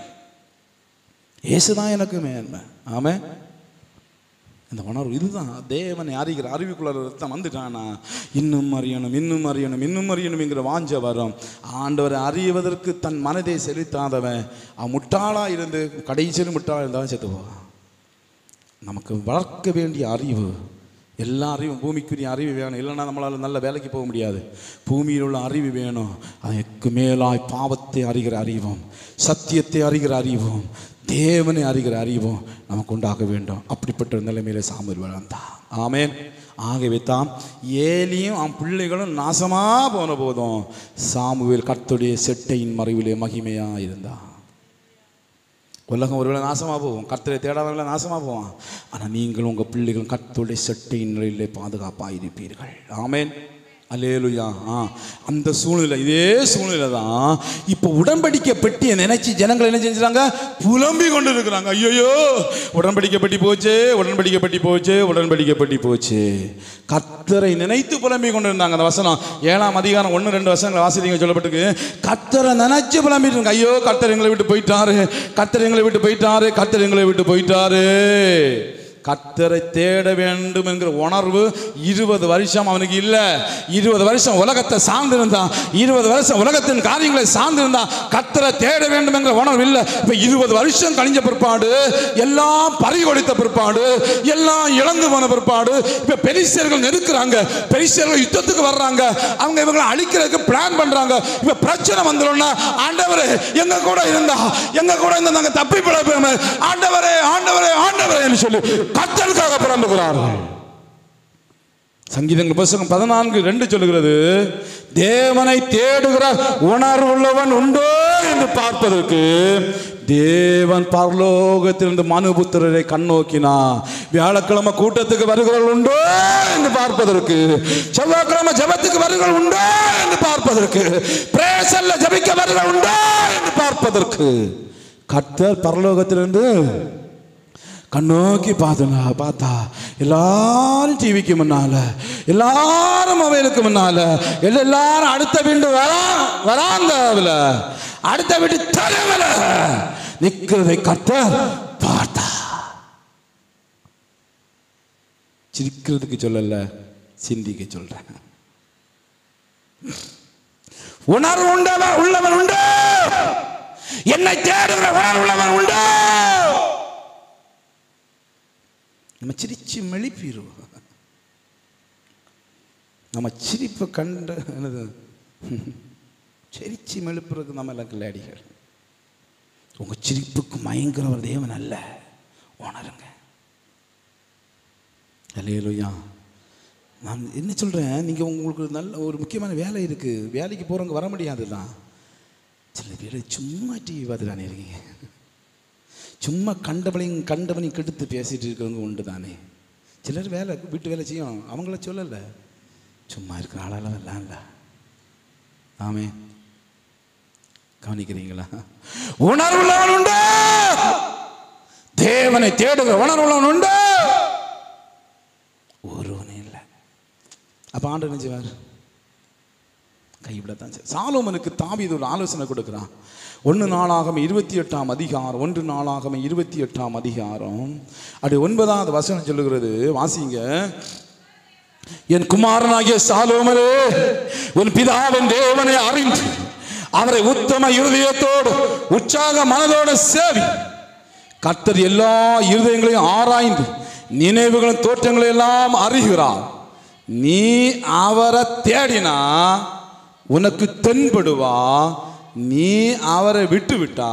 இயேசுதான் எனக்கு மேன்மை ஆமே இந்த உணர்வு இதுதான் தேவனை அறிகிற அறிவுக்குள்ள ரத்தம் வந்துட்டானா இன்னும் அறியணும் இன்னும் அறியணும் இன்னும் அறியணும்ங்கிற வாஞ்ச வரும் ஆண்டவரை அறிவதற்கு தன் மனதை செலுத்தாதவன் அவன் முட்டாளா இருந்து கடைசியில் முட்டாளா இருந்தாலும் செத்து போவான் நமக்கு வளர்க்க வேண்டிய அறிவு எல்லா அறிவும் பூமிக்குரிய அறிவு வேணும் இல்லைன்னா நம்மளால் நல்ல வேலைக்கு போக முடியாது பூமியில் உள்ள அறிவு வேணும் அதற்கு மேலாய் பாவத்தை அறிகிற அறிவும் சத்தியத்தை அறிகிற அறிவும் தேவனை அறிகிற அறிவும் நமக்கு உண்டாக வேண்டும் அப்படிப்பட்ட ஒரு நிலைமையில சாமுவேல் வளர்ந்தான் ஆமென் ஆகவே தான் ஏலியும் அவன் பிள்ளைகளும் நாசமா போன போதும் சாமுவேல் கர்த்தருடைய செட்டையின் மறைவிலே மகிமையா இருந்தான் உலகம் ஒருவேளை நாசமாக போகும் கர்த்தரை தேடாதவங்களை நாசமாக போவான் ஆனால் நீங்கள் உங்கள் பிள்ளைகள் கர்த்தருடைய சட்டையின் நிலையிலே பாதுகாப்பாக இருப்பீர்கள் ஆமென் அல்லேலுயா ஆ அந்த சூழ்நிலை இதே சூழ்நிலை தான் இப்போ உடன்படிக்கை பெட்டியை நினைச்சு ஜனங்கள் என்ன செஞ்சுறாங்க புலம்பி கொண்டு இருக்கிறாங்க ஐயோ உடன்படிக்கை பெட்டி போச்சு உடன்படிக்கை பெட்டி போச்சு உடன்படிக்கை பெட்டி போச்சு கர்த்தரை நினைத்து புலம்பி கொண்டு இருந்தாங்க அந்த வசனம் ஏழாம் அதிகாரம் ஒன்று ரெண்டு வசனங்கள் வாசித்தீங்க சொல்லப்பட்டிருக்கு கர்த்தரை நினைச்சு புலம்பிட்டு இருங்க ஐயோ கர்த்தர் எங்களை விட்டு போயிட்டாரு கர்த்தர் எங்களை விட்டு போயிட்டாரு கர்த்தர் எங்களை விட்டு போயிட்டாரு கர்த்தரை தேட வேண்டும் என்கிற உணர்வு இருபது வருஷம் அவனுக்கு இல்ல இருபது வருஷம் உலகத்தை சார்ந்திருந்தான் இருபது வருஷம் உலகத்தின் காரியங்களை சார்ந்திருந்தான் கர்த்தரை தேட வேண்டும் என்கிற உணர்வு இல்ல இப்ப இருபது வருஷம் கழிஞ்ச பிற்பாடு எல்லாம் பறிகொடுத்த பிற்பாடு எல்லாம் இழந்து போன பிற்பாடு இப்ப பெரிசியர்கள் நெருக்குறாங்க பெரிசியர்கள் யுத்தத்துக்கு வர்றாங்க அவங்க இவங்களை அழிக்கிறதுக்கு பிளான் பண்றாங்க இப்ப பிரச்சனை வந்துடும்னா ஆண்டவரே எங்க கூட இருந்தா எங்க கூட இருந்தா நாங்க தப்பி பிழைப்போமே ஆண்டவரே ஆண்டவரே ஆண்டவரே என்று சொல்லி கத்தலுக்காக பிறந்துகிறார்கள் சங்கீதங்கள் புஸ்தகம் பதினான்கு ரெண்டு சொல்லுகிறது தேவனை தேடுகிற உணர்வுள்ளவன் உண்டோ என்று பார்ப்பதற்கு தேவன் பரலோகத்திலிருந்து மனுபுத்திரரை கண்ணோக்கினா வியாழக்கிழமை கூட்டத்துக்கு வருகிறவர்கள் உண்டோ என்று பார்ப்பதற்கு செவ்வாய்க்கிழமை ஜெபத்துக்கு வருகிறவர்கள் உண்டோ என்று பார்ப்பதற்கு பிரேசல்ல ஜபிக்க வருகிறவர்கள் உண்டோ என்று பார்ப்பதற்கு கர்த்தர் பரலோகத்திலிருந்து கண்ணோக்கி பார்த்தனா பார்த்தா எல்லாரும் டிவிக்கு முன்னால எல்லாரும் மொபைலுக்கு முன்னால எல்லா- எல்லாரும் அடுத்த வீண்டு வரா வராந்தாவில் அடுத்த வீட்டு தலைவல நிக்கிறதை கத்த பார்த்தா சிரிக்கிறதுக்கு சொல்லல சிந்திக்க சொல்றேன் உணர்வு உண்டவன் உள்ளவன் உண்டு என்னை தேடுகிற உணர்வு உள்ளவன் உண்டு நம்ம சிரிச்சு மெளிப்பிடுவோம் நம்ம சிரிப்பை கண்டு என்னது சிரிச்சு மெழுப்புறதுக்கு நம்ம எல்லாம் கில்லாடிகள் உங்கள் சிரிப்புக்கு மயங்குறவர் தேவன் அல்ல உணருங்க அல்லையா நான் என்ன சொல்கிறேன் நீங்கள் உங்களுக்கு நல்ல ஒரு முக்கியமான வேலை இருக்குது வேலைக்கு போகிறவங்க வர முடியாது தான் சில பேர் சும்மா டிவி பார்த்துட்டானே இருக்கீங்க சும்மா கண்டவனையும் கண்டவனையும் கெடுத்து பேசிட்டு இருக்கிறவங்க உண்டு தானே சிலர் வேலை வீட்டு வேலை செய்யும் அவங்கள சொல்லலை சும்மா இருக்கிற ஆளால எல்லாம் இல்லை ஆமே கவனிக்கிறீங்களா உணர்வுள்ளவன் உண்டு தேவனை தேடுகிற உணர்வுள்ளவன் உண்டு ஒருவனே இல்லை அப்ப ஆண்டு என்ன செய்வார் கைவிடத்தான் செய்வார். சாலோமனுக்கு தாவீது ஒரு ஆலோசனை கொடுக்குறான் ஒன்று நாளாகம இருபத்தி எட்டாம் அதிகாரம் ஒன்று நாளாகம இருபத்தி எட்டாம் அதிகாரம் அது ஒன்பதாவது வசனம் சொல்லுகிறது வாசிங்க என் குமாரனாகிய சாலோமரே உன் பிதாவின் தேவனை அறிந்து அவரை உத்தம இருதயத்தோடு உற்சாக மனதோடு சேவி கர்த்தர் எல்லா இருதயங்களையும் ஆராய்ந்து நினைவுகளும் தோற்றங்களை எல்லாம் அறிகிறார் நீ அவரை தேடினா உனக்கு தென்படுவா நீ அவரை விட்டு விட்டா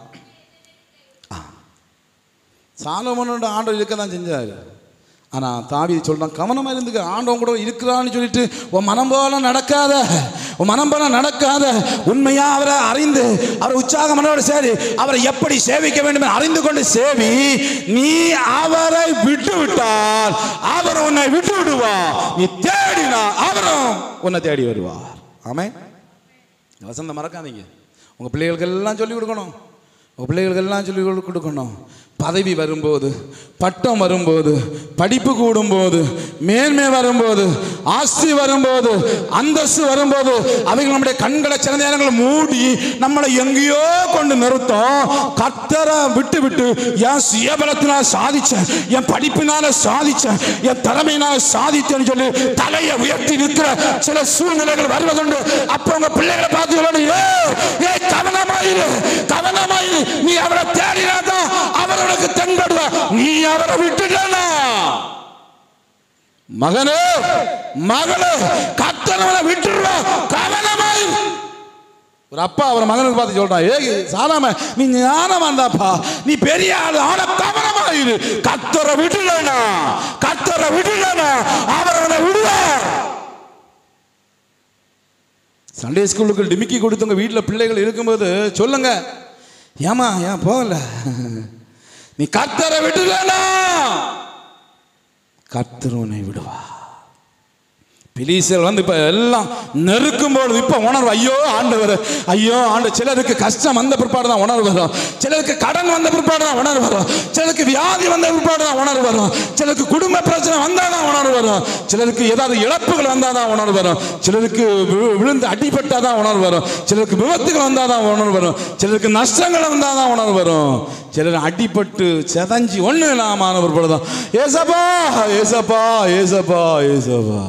சாலமனோட ஆண்டவர் இருக்க தான் செஞ்சார் ஆனால் தாவி சொல்கிறான் கவனமாக இருந்துக்க ஆண்டவன் கூட இருக்கிறான்னு சொல்லிட்டு உன் மனம் போல நடக்காத உன் மனம் போல நடக்காத உண்மையா அவரை அறிந்து அவர் உற்சாக மனோட சரி அவரை எப்படி சேவிக்க வேண்டும் என்று அறிந்து கொண்டு சேவி நீ அவரை விட்டு விட்டால் அவர் உன்னை விட்டு விடுவார் நீ தேடினா அவரும் உன்னை தேடி வருவார் ஆமே வசந்த மறக்காதீங்க உங்கள் பிள்ளைகளுக்கு எல்லாம் சொல்லிக் கொடுக்கணும் உங்கள் பிள்ளைகளுக்கு எல்லாம் சொல்லி கொடு- கொடுக்கணும் பதவி வரும்போது பட்டம் வரும்போது படிப்பு கூடும்போது மேன்மை வரும்போது ஆஸ்தி வரும்போது அந்தஸ்து வரும்போது அவைகள் நம்முடைய கண்களை சில நேரங்கள் மூடி நம்மளை எங்கேயோ கொண்டு நிறுத்தம் கத்தரை விட்டு விட்டு என் சுயபலத்தினால் சாதிச்சேன் என் படிப்பினால சாதிச்சேன் என் திறமையினால சாதித்தேன்னு சொல்லி தலையை உயர்த்தி நிற்கிற சில சூழ்நிலைகள் வருவதுண்டு அப்போ உங்க பிள்ளைகளை பார்த்து சொல்லணும் "ஏய், ஏய், கவனமாயிரு கவனமாயிரு நீ அவரை தேடினாதான் அவர் உனக்கு தென்படுவா நீ அவரை விட்டுட்டா மகனே மகளே கத்தனவனை விட்டுருவா கவனமாயிரு ஒரு அப்பா அவர் மகனுக்கு பார்த்து சொல்றான் ஏய் சாலாம நீ ஞானமாண்டாப்பா நீ பெரிய ஆளு ஆனா கவனமாயிரு கத்தரை விட்டுலனா கத்தரை விட்டுலனா அவர் அவனை விடுவார் சண்டே ஸ்கூலுக்கு டிமிக்கி கொடுத்தவங்க வீட்டில் பிள்ளைகள் இருக்கும்போது சொல்லுங்க ஏமா ஏன் போகல நீ கத்தரை விட்டுலனா கத்தர் உன்னை விடுவா பிலீசல் வந்து இப்ப எல்லாம் நெருக்கும் பொழுது இப்ப உணர்வு ஐயோ ஆண்டவர் ஐயோ ஆண்டு சிலருக்கு கஷ்டம் வந்த பிற்பாடு தான் உணர்வு வரும் சிலருக்கு கடன் வந்த பிற்பாடு தான் உணர்வு வரும் சிலருக்கு வியாதி வந்த பிற்பாடு தான் உணர்வு வரும் சிலருக்கு குடும்ப பிரச்சனை வந்தால் தான் உணர்வு வரும் சிலருக்கு ஏதாவது இழப்புகள் வந்தால் தான் உணர்வு வரும் சிலருக்கு வி- விழுந்து அடிபட்டால் தான் உணர்வு வரும் சிலருக்கு விபத்துகள் வந்தால் தான் உணர்வு வரும் சிலருக்கு நஷ்டங்கள் வந்தால் தான் உணர்வு வரும் சிலர் அடிபட்டு செதஞ்சி ஒண்ணு இல்லாம ஒரு பொழுதுதான் ஏசப்பா ஏசப்பா ஏசப்பா ஏசப்பா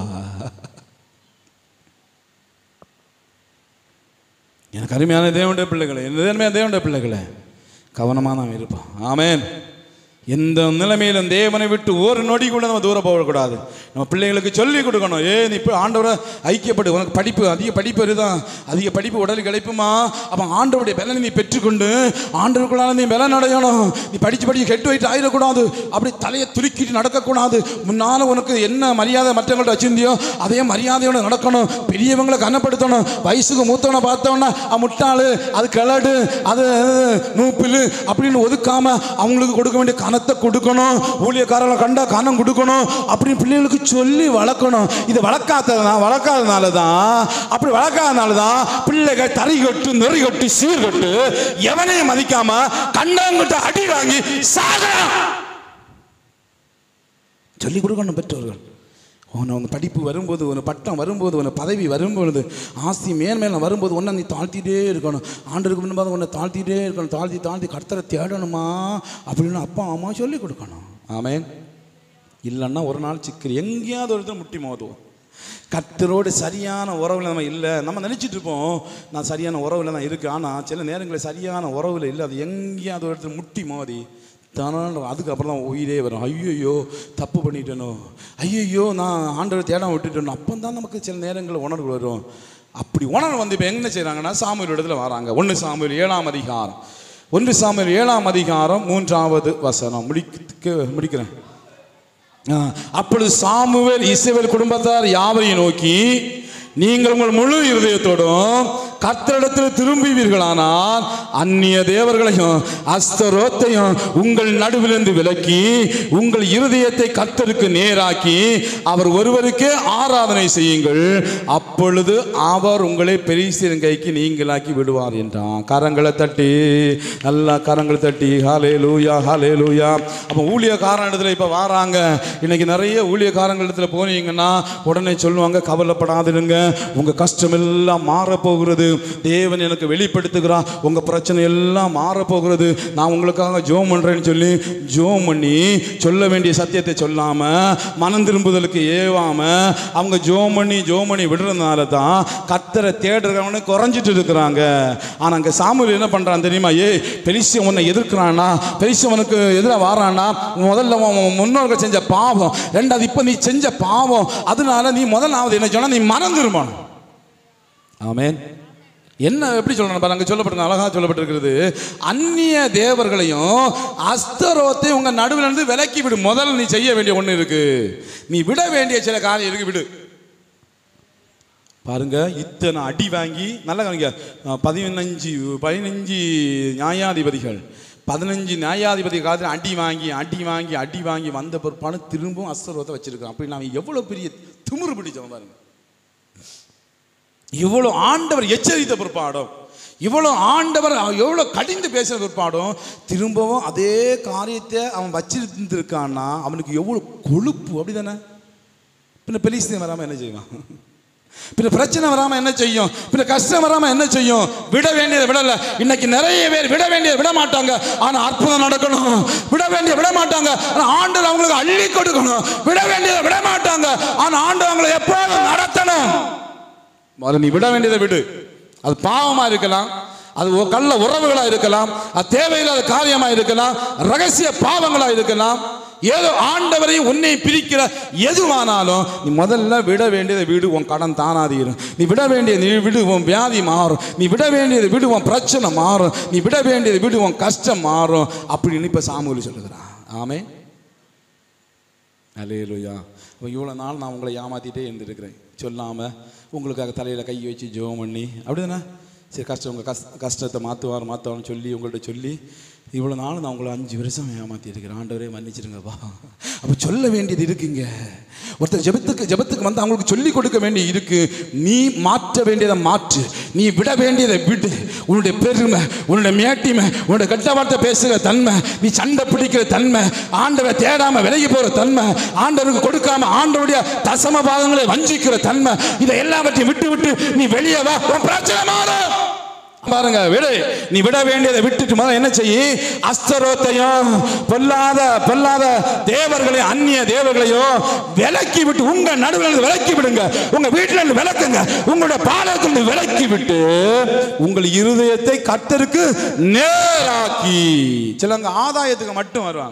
எனக்கு அருமையான தேவனுடைய பிள்ளைகளே எந்த தேவனுடைய தேவனுடைய பிள்ளைகளே கவனமாக நாம் இருப்போம் ஆமென் எந்த நிலைமையிலும் தேவனை விட்டு ஒரு நொடி கூட நம்ம தூரம் போகக்கூடாது நம்ம பிள்ளைங்களுக்கு சொல்லி கொடுக்கணும் ஏ நீ இப்போ ஆண்டவரை ஐக்கியப்படு உனக்கு படிப்பு அதிக படிப்பு வருதான் அதிக படிப்பு உடலுக்கு கிடைப்புமா அப்போ ஆண்டவருடைய பலனை நீ பெற்றுக்கொண்டு ஆண்டவருக்குள்ளால நீ பலன் அடையணும் நீ படித்து படித்து கெட்டு போயிட்டு ஆயிடக்கூடாது அப்படி தலையை துலுக்கிட்டு நடக்கக்கூடாது முன்னால் உனக்கு என்ன மரியாதை மற்றவங்கள்ட்ட வச்சிருந்தியோ அதே மரியாதையோட நடக்கணும் பெரியவங்களை கனப்படுத்தணும் வயசுக்கு மூத்தவனை பார்த்தவொன்னா "அ, முட்டாளு அது கிளடு அது நூப்பில் அப்படின்னு ஒதுக்காம அவங்களுக்கு கொடுக்க வேண்டிய கனத்தை கொடுக்கணும் ஊழியக்காரங்களை கண்டா கனம் கொடுக்கணும் அப்படின்னு பிள்ளைகளுக்கு சொல்லி வளர்க்கணும் இது வளர்க்காததான் வளர்க்காதனால தான் அப்படி வளர்க்காதனால தான் பிள்ளைகள் தறி கட்டு நெறி கட்டு சீர்கட்டு எவனையும் மதிக்காம கண்டாங்கிட்ட அடி வாங்கி சாகலாம் சொல்லிக் கொடுக்கணும் பெற்றோர்கள் உன்னை உன் படிப்பு வரும்போது உன் பட்டம் வரும்போது உன் பதவி வரும்பொழுது ஆஸ்தி மேன்மேல வரும்போது ஒன்றை நீ தாழ்த்திட்டே இருக்கணும் ஆண்டுக்கு முன்பாக உன்னை தாழ்த்திட்டே இருக்கணும் தாழ்த்தி தாழ்த்தி கர்த்தரை தேடணுமா அப்படின்னு அப்பா அம்மா சொல்லிக் கொடுக்கணும் ஆமென் இல்லைன்னா ஒரு நாள் சிக்கல் எங்கேயாவது ஒரு இடத்துல முட்டி மோதுவோம் கர்த்தரோடு சரியான உறவில் நம்ம இல்லை நம்ம நினச்சிட்டு இருப்போம் நான் சரியான உறவில் தான் இருக்கு ஆனால் சில நேரங்களில் சரியான உறவில் இல்லை அது எங்கேயாவது ஒரு இடத்துல முட்டி மோதி தானான அதுக்கப்புறம் தான் உயிரே வரும் ஐயோ தப்பு பண்ணிட்டேனோ ஐயோ நான் ஆண்டவர் தேடாம விட்டுட்டேனோ அப்போ தான் நமக்கு சில நேரங்களில் உணர்வு வரும் அப்படி உணர்வு வந்து இப்போ என்ன செய்கிறாங்கன்னா சாமுவேல் இடத்துல வராங்க ஒன்று சாமுவேல் ஏழாம் அதிகாரம் ஒன்று சாமுவேல் ஏழாம் அதிகாரம் மூன்றாவது வசனம் முடிக்க முடிக்கிறேன் ஆ, அப்பொழுது சாமுவேல் இஸ்ரவேல் குடும்பத்தார் யாவரையும் நோக்கி நீங்கள் உங்கள் முழு இருதயத்தோடும் கர்த்தரிடத்தில் திரும்புவீர்களானால் அந்நிய தேவர்களையும் அஸ்தரோத்தையும் உங்கள் நடுவிலிருந்து விலக்கி உங்கள் இருதயத்தை கர்த்தருக்கு நேராக்கி அவர் ஒருவருக்கே ஆராதனை செய்யுங்கள் அப்பொழுது அவர் உங்களை பெரிசின் கைக்கு நீங்களாக்கி விடுவார் என்றான் கரங்களை தட்டி நல்லா கரங்களை தட்டி ஹாலே லூயா ஹாலே லூயா அப்போ ஊழியக்காரன் இடத்துல இப்போ வராங்க இன்னைக்கு நிறைய ஊழியக்காரங்க இடத்துல போனீங்கன்னா உடனே சொல்லுவாங்க கவலைப்படாதிருங்க உங்க கஷ்டம் எல்லாம் மாறப்போகிறது தேவன் எனக்கு வெளிப்படுத்துகிறான் உங்க பிரச்சனை எல்லாம் மாறப்போகிறது நான் உங்களுக்காக ஜோம் பண்றேன்னு சொல்லி ஜோம் பண்ணி சொல்ல வேண்டிய சத்தியத்தை சொல்லாம மனம் திரும்புதலுக்கு ஏவாம அவங்க ஜோம் பண்ணி ஜோம் பண்ணி விடுறதுனால தான் கத்தரை தேடுறவனு குறைஞ்சிட்டு இருக்கிறாங்க ஆனா அங்க சாமுவேல் என்ன பண்றான் தெரியுமா ஏ பெலிசியம் உன்னை எதிர்க்கிறானா பெலிசியவனுக்கு எதிராக வாரானா முதல்ல உன் உன் முன்னோர்கள் செஞ்ச பாவம் ரெண்டாவது இப்போ நீ செஞ்ச பாவம் அதனால நீ முதலாவது என்ன சொன்னா நீ மனம் திரும்பணும் ஆமென் என்ன எப்படி சொல்லணும் பாருங்க சொல்லப்பட்டிருக்கு அழகா சொல்லப்பட்டிருக்கிறது அந்நிய தேவர்களையும் அஸ்தரோத்தை உங்க நடுவில் இருந்து விலக்கி விடு முதல்ல நீ செய்ய வேண்டிய ஒண்ணு இருக்கு நீ விட வேண்டிய சில காரியம் இருக்கு விடு பாருங்க இத்தனை அடி வாங்கி நல்லா கவனிங்க அஹ், பதினஞ்சு பதினஞ்சு நியாயாதிபதிகள் பதினஞ்சு நியாயாதிபதி காலத்தில் அடி வாங்கி அடி வாங்கி அடி வாங்கி வந்த பிற்பாடு திரும்பவும் அஸ்தரோத்தை வச்சிருக்கான் அப்படி நான் எவ்வளோ பெரிய திமிரு பிடிச்சவன் பாருங்க இவ்வளோ ஆண்டவர் எச்சரித்த பிற்பாடும் இவ்வளோ ஆண்டவர் எவ்வளோ கடிந்து பேசுகிற பிற்பாடும் திரும்பவும் அதே காரியத்தை அவன் வச்சிருந்துருக்கான்னா அவனுக்கு எவ்வளோ கொழுப்பு அப்படி தானே பின்ன பெலிஸ்தீன் வராமல் என்ன செய்வான் பின்ன பிரச்சனை வராம என்ன செய்யும் பின்ன கஷ்டம் வராம என்ன செய்யும் விட வேண்டியதை விடல இன்னைக்கு நிறைய பேர் விட வேண்டியதை விட மாட்டாங்க ஆனா அற்புதம் நடக்கணும் விட வேண்டிய விட மாட்டாங்க ஆனா ஆண்டவர் அவங்களுக்கு அள்ளி கொடுக்கணும் விட வேண்டியதை விட மாட்டாங்க ஆனா ஆண்டவர் அவங்களை எப்போதும் நடத்தணும் முதல்ல நீ விட வேண்டியதை விடு அது பாவமா இருக்கலாம் அது ஒரு கள்ள உறவுகளா இருக்கலாம் அது தேவையில்லாத காரியமா இருக்கலாம் ரகசிய பாவங்களா இருக்கலாம் ஏதோ ஆண்டவரை உன்னை பிரிக்கிற எதுவானாலும் நீ முதல்ல விட வேண்டியதை விடு உன் கடன் தானாதீரும் நீ விட வேண்டியதை நீ விடு உன் வியாதி மாறும் நீ விட வேண்டியதை விடு உன் பிரச்சனை மாறும் நீ விட வேண்டியதை விடு உன் கஷ்டம் மாறும் அப்படின்னு இப்ப சாமுவேல் சொல்லுகிறான் ஆமே அலேலுயா இப்போ இவ்வளோ நாள் நான் உங்களை ஏமாத்திட்டே இருந்திருக்கிறேன் சொல்லாமல் உங்களுக்காக தலையில் கை வச்சு ஜெபம் பண்ணி அப்படிதானே சரி கஷ்டம் உங்கள் கஷ் கஷ்டத்தை மாற்றுவார் மாற்றுவார்னு சொல்லி உங்கள்கிட்ட சொல்லி இவ்வளோ நாள் நான் உங்களை அஞ்சு வருஷம் ஏமாத்தி இருக்கிறேன் ஆண்டவரே மன்னிச்சிருங்கப்பா அப்போ சொல்ல வேண்டியது இருக்குங்க ஒருத்தர் ஜெபத்துக்கு ஜெபத்துக்கு வந்து அவங்களுக்கு சொல்லி கொடுக்க வேண்டிய இருக்கு நீ மாற்ற வேண்டியதை மாற்று நீ விட வேண்டியதை விடு உன்னுடைய பெருமை உன்னுடைய மேட்டிமை உன்னுடைய கெட்ட வார்த்தை பேசுகிற தன்மை நீ சண்டை பிடிக்கிற தன்மை ஆண்டவரை தேடாம விலகி போற தன்மை ஆண்டவருக்கு கொடுக்காம ஆண்டவருடைய தசம பாகங்களை வஞ்சிக்கிற தன்மை இதை எல்லாவற்றையும் விட்டு விட்டு நீ வெளியே வா உன் பிரச்சனை மாறும் பாருங்க விடு நீ விட வேண்டியதை விட்டுட்டு முதல்ல என்ன செய்யி அஸ்தரோத்தையும் பொல்லாத பொல்லாத தேவர்களையும் அந்நிய தேவர்களையும் விலக்கி விட்டு உங்க நடுவில் இருந்து விலக்கி விடுங்க உங்க வீட்டுல இருந்து விளக்குங்க உங்களுடைய பாலத்திலிருந்து விலக்கி விட்டு உங்கள் இருதயத்தை கர்த்தருக்கு நேராக்கி சிலங்க ஆதாயத்துக்கு மட்டும் வருவாங்க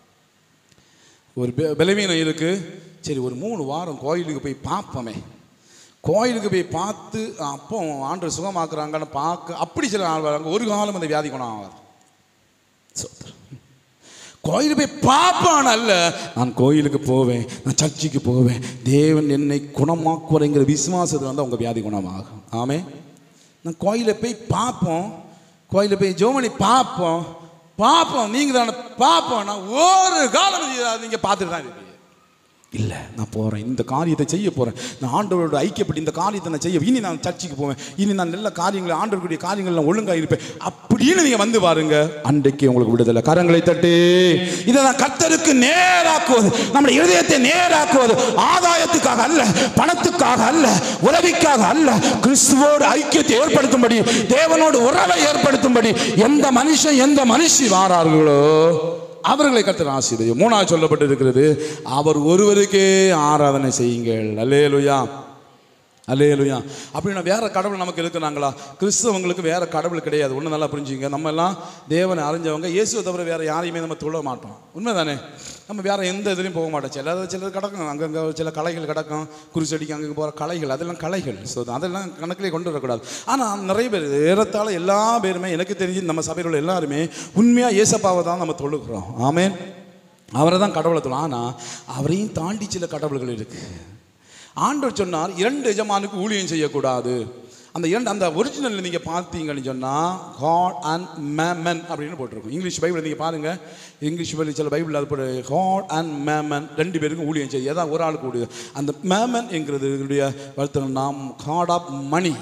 ஒரு பெ- பலவீனம் இருக்கு சரி ஒரு மூணு வாரம் கோயிலுக்கு போய் பார்ப்போமே கோயிலுக்கு போய் பார்த்து அப்போ ஆண்டவர் சுகமாக்குறாங்கன்னு பார்க்க அப்படி சில ஆள் வராங்க ஒரு காலம் அந்த வியாதி குணம் ஆகாது சோத்திரம். கோயிலுக்கு போய் பார்ப்பான் அல்ல நான் கோயிலுக்கு போவேன் நான் சர்ச்சுக்கு போவேன் தேவன் என்னை குணமாக்குவரைங்கிற விசுவாசத்தில் வந்து அவங்க வியாதி குணமாகும் ஆமே நான் கோயிலை போய் பார்ப்போம் கோயிலை போய் ஜோமணி பார்ப்போம் பார்ப்போம் நீங்கள் தானே பார்ப்போம் நான் ஒரு காலம் நீங்கள் பார்த்துட்டு தான் இருப்பீங்க இல்லை நான் போகிறேன் இந்த காரியத்தை செய்ய போகிறேன் நான் ஆண்டவரோட ஐக்கியப்பட்டு இந்த காரியத்தை நான் செய்ய இனி நான் சர்ச்சுக்கு போவேன் இனி நான் நல்ல காரியங்களை ஆண்டவருடைய காரியங்கள் நான் ஒழுங்காக இருப்பேன் அப்படின்னு நீங்கள் வந்து பாருங்க அன்றைக்கு உங்களுக்கு விடுதலை கரங்களை தட்டு இதை நான் கர்த்தருக்கு நேராக்குவது நம்முடைய இருதயத்தை நேராக்குவது ஆதாயத்துக்காக அல்ல பணத்துக்காக அல்ல உதவிக்காக அல்ல கிறிஸ்துவோடு ஐக்கியத்தை ஏற்படுத்தும்படி தேவனோடு உறவை ஏற்படுத்தும்படி எந்த மனுஷன் எந்த மனுஷி வாரார்களோ அவர்களை கர்த்தர் ஆசீர்வதியும் மூணாவது சொல்லப்பட்டிருக்கிறது அவர் ஒருவருக்கே ஆராதனை செய்யுங்கள் அல்லேலுயா அல்லேலுயா அப்படின்னா வேற கடவுள் நமக்கு இருக்கிறாங்களா கிறிஸ்தவங்களுக்கு வேற கடவுள் கிடையாது ஒன்று நல்லா புரிஞ்சுங்க நம்ம எல்லாம் தேவனை அறிஞ்சவங்க இயேசுவை தவிர வேற யாரையுமே நம்ம தொழ மாட்டோம் உண்மைதானே நம்ம வேற எந்த இதுலையும் போக மாட்டோம் சில சிலர் கிடக்கும் அங்கங்கே சில கலைகள் கிடக்கும் குருசடிக்கு அங்கே போகிற கலைகள் அதெல்லாம் கலைகள் ஸோ அதெல்லாம் கணக்கிலே கொண்டு வரக்கூடாது ஆனால் நிறைய பேர் ஏறத்தாழ எல்லா பேருமே எனக்கு தெரிஞ்சு நம்ம சபையில் உள்ள எல்லாருமே உண்மையாக இயேசப்பாவை தான் நம்ம தொழுகிறோம் ஆமென் அவரை தான் கடவுளை தொழும் ஆனால் அவரையும் தாண்டி சில கடவுள்கள் இருக்குது ஆண்டவர் சொன்னார் இரண்டு எஜமானுக்கு ஊழியம் செய்யக்கூடாது அந்த இரண்டு அந்த ஒரிஜினல் நீங்கள் பார்த்தீங்கன்னு சொன்னால் காட் அண்ட் மேமன் அப்படின்னு போட்டிருக்கும் இங்கிலீஷ் பைபிள் நீங்கள் பாருங்கள் இங்கிலீஷ் பைபிள் சில பைபிள் அது போட்டு காட் அண்ட் மேமன் ரெண்டு பேருக்கும் ஊழியம் செய்ய ஏதாவது ஒரு ஆளுக்கு ஊழியம் அந்த மேமன் என்கிறது வருத்தம் நாம் காட் ஆஃப் மணி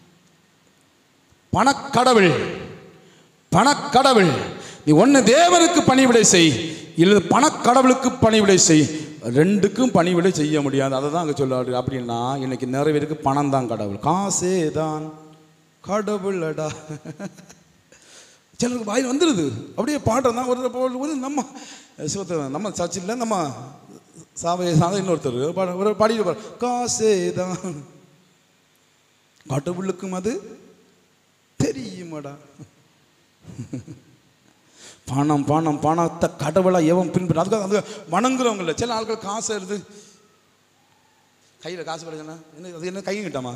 பணக்கடவுள் பணக்கடவுள் நீ ஒன்று தேவனுக்கு பணிவிடை செய் இல்லை பணக்கடவுளுக்கு பணிவிடை செய் ரெண்டுக்கும் பணிவிடை செய்ய முடியாது அதை தான் அங்கே சொல்லுவாரு அப்படின்னா இன்னைக்கு நிறைய பேருக்கு பணம் தான் கடவுள் காசே தான் கடவுளடா சிலருக்கு வாயில் வந்துடுது அப்படியே பாடுறதா ஒரு ஒரு- ஒரு நம்ம சிவத்தை நம்ம சர்ச்சில் நம்ம சாவை சாத இன்னொருத்தர் பாட- ஒரு பாடிட்டு பாரு காசே தான் கடவுளுக்கும் அது தெரியுமாடா பணம் பணம் பணத்தை கடவுளா எவன் பின்பற்ற அதுக்காக அது வணங்குறவங்க இல்லை சில ஆட்கள் காசு எடுத்து கையில் காசு கிடைச்சுன்னா என்ன அது என்ன கை கிட்டாமா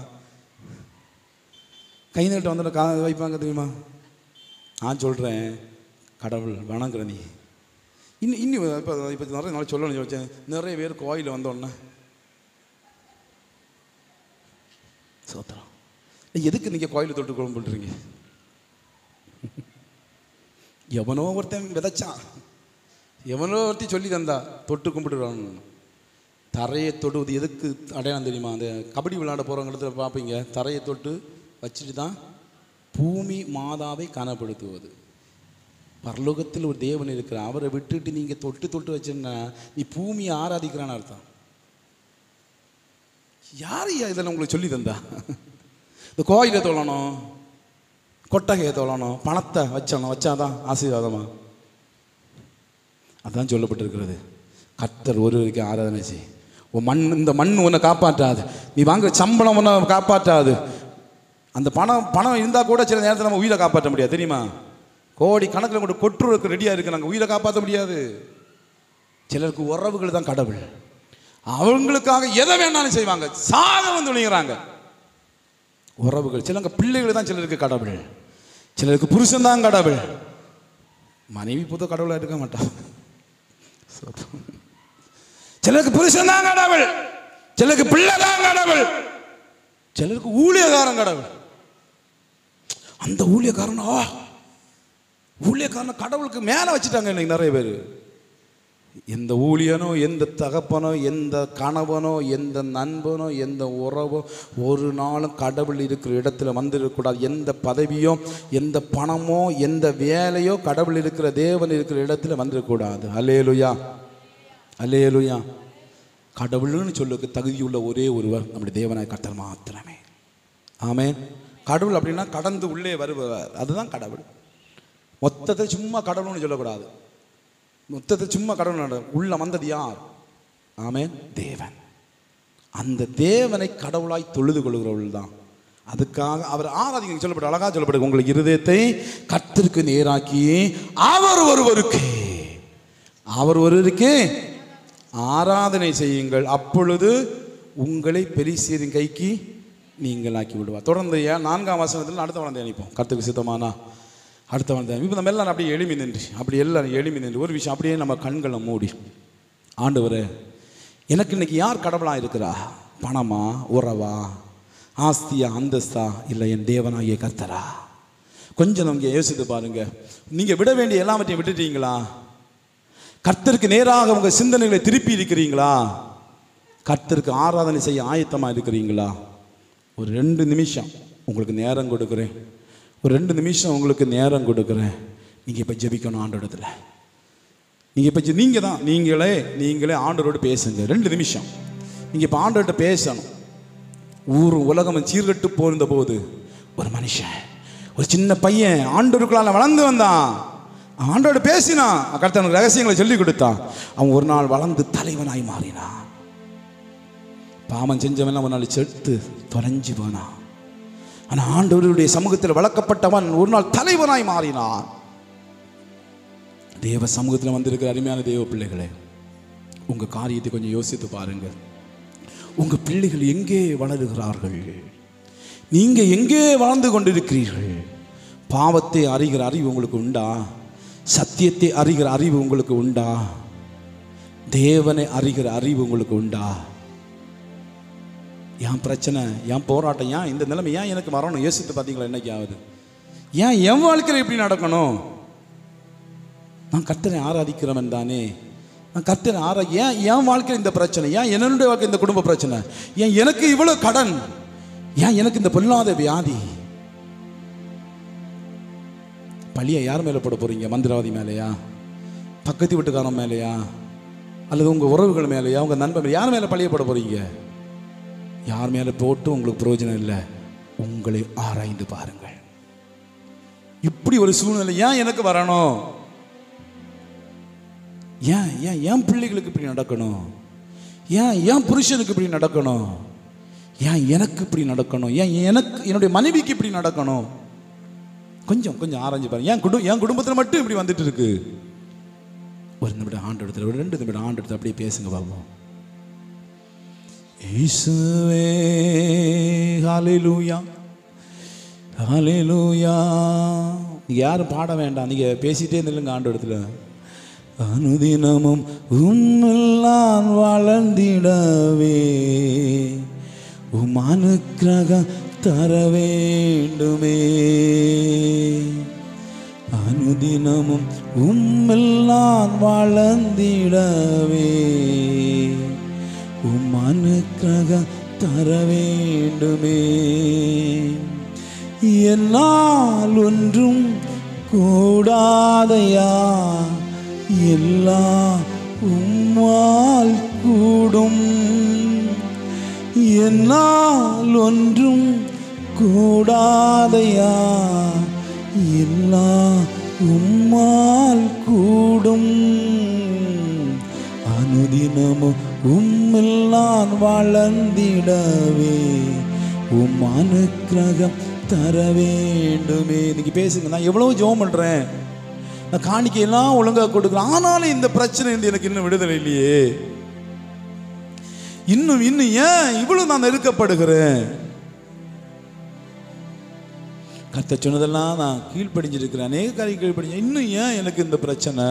கை நீட்ட வந்து கா வைப்பாங்க தெரியுமா நான் சொல்கிறேன் கடவுள் வணங்குற நீ இன்னும் இன்னும் இப்போ இப்போ நிறைய நாள் சொல்லணும்னு யோசிச்சேன் நிறைய பேர் கோயிலில் வந்தோடனே சோத்திரம் எதுக்கு நீங்கள் கோயிலை தொட்டு குழம்புன்றீங்க எவனோ ஒருத்தன் விதைச்சான் எவனோ ஒருத்தி சொல்லி தந்தா தொட்டு கும்பிட்டுறான் தரையை தொடுவது எதுக்கு அடையாளம் தெரியுமா அந்த கபடி விளையாட போகிறவங்க இடத்துல பார்ப்பீங்க தரையை தொட்டு வச்சுட்டு தான் பூமி மாதாவை கனப்படுத்துவது பரலோகத்தில் ஒரு தேவன் இருக்கிறார் அவரை விட்டுட்டு நீங்கள் தொட்டு தொட்டு வச்சுன்னா நீ பூமியை ஆராதிக்கிறான்னு அர்த்தம் யார் இதெல்லாம் உங்களுக்கு சொல்லி தந்தா இந்த கோயிலை தொழணும் கொட்டகையை தொழணும் பணத்தை வச்சணும் வச்சாதான் ஆசீர்வாதமா அதான் சொல்லப்பட்டிருக்கிறது கர்த்தர் ஒருவருக்கு ஆராதனை செய் உன் மண் இந்த மண் உன்னை காப்பாற்றாது நீ வாங்குற சம்பளம் உன்னை காப்பாற்றாது அந்த பணம் பணம் இருந்தால் கூட சில நேரத்தில் நம்ம உயிரை காப்பாற்ற முடியாது தெரியுமா கோடி கணக்கில் கூட கொட்டுறதுக்கு ரெடியாக இருக்கு நாங்கள் உயிரை காப்பாற்ற முடியாது சிலருக்கு உறவுகள் தான் கடவுள் அவங்களுக்காக எதை வேணாலும் செய்வாங்க சாக வந்து துணிகிறாங்க உறவுகள் சிலங்க பிள்ளைகள் தான் சிலருக்கு கடவுள் சிலருக்கு புருஷன் தான் கடவுள் மனைவி புது கடவுளாக இருக்க மாட்டான் சிலருக்கு புருஷன் தான் கடவுள் சிலருக்கு பிள்ளை தான் கடவுள் சிலருக்கு ஊழியக்காரன் கடவுள் அந்த ஊழியக்காரன் ஆ ஊழியக்காரன் கடவுளுக்கு மேலே வச்சுட்டாங்க இன்னைக்கு நிறைய பேர் எந்த ஊழியனோ எந்த தகப்பனோ எந்த கணவனோ எந்த நண்பனோ எந்த உறவோ ஒரு நாளும் கடவுள் இருக்கிற இடத்துல வந்துடக்கூடாது எந்த பதவியோ எந்த பணமோ எந்த வேலையோ கடவுள் இருக்கிற தேவன் இருக்கிற இடத்துல வந்துடக்கூடாது அலேலுயா அலேலுயா கடவுள்னு சொல்லுக்கு தகுதியுள்ள ஒரே ஒருவர் நம்முடைய தேவனாய் கர்த்தர் மாத்திரமே ஆமென் கடவுள் அப்படின்னா கடந்து உள்ளே வருபவர் அதுதான் கடவுள் மொத்தத்தை சும்மா கடவுள்னு சொல்லக்கூடாது மொத்தத்தை சும்மா கடவுள் நட- உள்ள வந்தது யார் ஆமென் தேவன் அந்த தேவனை கடவுளாய் தொழுது கொள்கிறவர்கள் தான் அதுக்காக அவர் ஆராதிங்க சொல்லப்பட்டு அழகா சொல்லப்பட்டு உங்களுக்கு இருதயத்தை கர்த்தருக்கு நேராக்கி அவர் ஒருவருக்கு அவர் ஒருவருக்கு ஆராதனை செய்யுங்கள் அப்பொழுது உங்களை பெரிசீரின் கைக்கு நீங்கள் ஆக்கி விடுவார் தொடர்ந்து ஏன் நான்காம் வசனத்தில் அடுத்த வளர்ந்து அனுப்போம் கர்த்தருக்கு சித்தமானா அடுத்த வளர்ந்து இப்போ நம்ம எல்லாரும் அப்படியே எளிமை நின்று அப்படி எல்லாரும் எளிமை நின்று ஒரு விஷயம் அப்படியே நம்ம கண்களை மூடி ஆண்டவரே எனக்கு இன்னைக்கு யார் கடவுளாக இருக்கிறா பணமா உறவா ஆஸ்தியா அந்தஸ்தா இல்லை என் தேவனாகிய கர்த்தரா கொஞ்சம் நமக்கு யோசித்து பாருங்க நீங்கள் விட வேண்டிய எல்லாவற்றையும் விட்டுட்டீங்களா கர்த்தருக்கு நேராக உங்கள் சிந்தனைகளை திருப்பி இருக்கிறீங்களா கர்த்தருக்கு ஆராதனை செய்ய ஆயத்தமாக இருக்கிறீங்களா ஒரு ரெண்டு நிமிஷம் உங்களுக்கு நேரம் கொடுக்குறேன் ஒரு ரெண்டு நிமிஷம் உங்களுக்கு நேரம் கொடுக்குறேன் நீங்கள் இப்போ ஜெபிக்கணும் ஆண்டோடத்தில் நீங்கள் இப்போ நீங்கள் தான் நீங்களே நீங்களே ஆண்டவரோடு பேசுங்க ரெண்டு நிமிஷம் நீங்கள் இப்போ ஆண்டவர்கிட்ட பேசணும் ஊர் உலகம் சீர்கட்டு போயிருந்த போது ஒரு மனுஷன் ஒரு சின்ன பையன் ஆண்டவருக்குள்ளால வளர்ந்து வந்தான் அவன் ஆண்டோட பேசினான் கர்த்தனுக்கு ரகசியங்களை சொல்லி கொடுத்தான் அவன் ஒரு நாள் வளர்ந்து தலைவனாய் மாறினான் பாவம் செஞ்சவன் ஒரு நாள் செத்து தொலைஞ்சு போனான் ஆனால் ஆண்டவருடைய சமூகத்தில் வளர்க்கப்பட்டவன் ஒரு நாள் தலைவனாய் மாறினான் தேவ சமூகத்தில் வந்திருக்கிற அருமையான தேவ பிள்ளைகளே உங்க காரியத்தை கொஞ்சம் யோசித்து பாருங்க உங்க பிள்ளைகள் எங்கே வளருகிறார்கள் நீங்க எங்கே வாழ்ந்து கொண்டிருக்கிறீர்கள் பாவத்தை அறிகிற அறிவு உங்களுக்கு உண்டா சத்தியத்தை அறிகிற அறிவு உங்களுக்கு உண்டா தேவனை அறிகிற அறிவு உங்களுக்கு உண்டா என் பிரச்சனை என் போராட்டம் ஏன் இந்த நிலைமை ஏன் எனக்கு வரணும் யோசித்து பார்த்தீங்களா என்னைக்கு ஆகுது ஏன் என் வாழ்க்கையில் எப்படி நடக்கணும் நான் கர்த்தரை ஆராதிக்கிறவன் தானே நான் கர்த்தரை ஆரா ஏன் என் வாழ்க்கையில் இந்த பிரச்சனை ஏன் என்னுடைய வாழ்க்கை இந்த குடும்ப பிரச்சனை ஏன் எனக்கு இவ்வளோ கடன் ஏன் எனக்கு இந்த பொல்லாத வியாதி பழியை யார் மேலே போட போறீங்க மந்திரவாதி மேலேயா பக்கத்து வீட்டுக்காரன் மேலேயா அல்லது உங்கள் உறவுகள் மேலேயா உங்கள் நண்பன் மேலே யார் மேலே பழிய போட போறீங்க யார் மேலே போட்டு உங்களுக்கு பிரயோஜனம் இல்லை உங்களை ஆராய்ந்து பாருங்கள் இப்படி ஒரு சூழ்நிலை ஏன் எனக்கு வரணும் ஏன் ஏன் என் பிள்ளைகளுக்கு இப்படி நடக்கணும் ஏன் என் புருஷனுக்கு இப்படி நடக்கணும் ஏன் எனக்கு இப்படி நடக்கணும் ஏன் எனக்கு என்னுடைய மனைவிக்கு இப்படி நடக்கணும் கொஞ்சம் கொஞ்சம் ஆராய்ஞ்சு பாருங்க என் குடும்பம் என் குடும்பத்தில் மட்டும் இப்படி வந்துட்டு இருக்கு ஒரு நிமிடம் ஆண்டு இடத்துல ஒரு ரெண்டு நிமிடம் ஆண்டு இடத்துல அப்படியே பேசுங்க பாப்போம் இயேசுவே ஹalleluya ஹalleluya நீங்க யாரும் பாட வேண்டாம் நீங்க பேசிட்டே இருந்துங்க ஆண்டு இடத்துல அனுதினமும் உம்மில் நான் வளர்ந்திடவே உம் அனுக்கிரகம் தர வேண்டுமே அனுதினமும் உம்மில் நான் வளர்ந்திடவே உம் அனுக்கிரகம் தர வேண்டுமே என்னால் ஒன்றும் கூடாதையா எல்லாம் உம்மால் கூடும் என்னால் ஒன்றும் கூடாதையா எல்லாம் உம்மால் கூடும் அனுதினமும் உம்மில் நான் வளர்ந்திடவே உம் அனுக்கிரகம் தர வேண்டுமே இன்னைக்கு பேசுங்க நான் எவ்வளவு ஜெபம் பண்றேன் நான் காணிக்கையெல்லாம் ஒழுங்கா கொடுக்குறேன் ஆனாலும் இந்த பிரச்சனை இருந்து எனக்கு இன்னும் விடுதலை இல்லையே இன்னும் இன்னும் ஏன் இவ்வளவு நான் நெருக்கப்படுகிறேன் கத்த சொன்னதெல்லாம் நான் கீழ்ப்படிஞ்சிருக்கிறேன் அநேக காரியம் கீழ்ப்படிஞ்ச இன்னும் ஏன் எனக்கு இந்த பிரச்சனை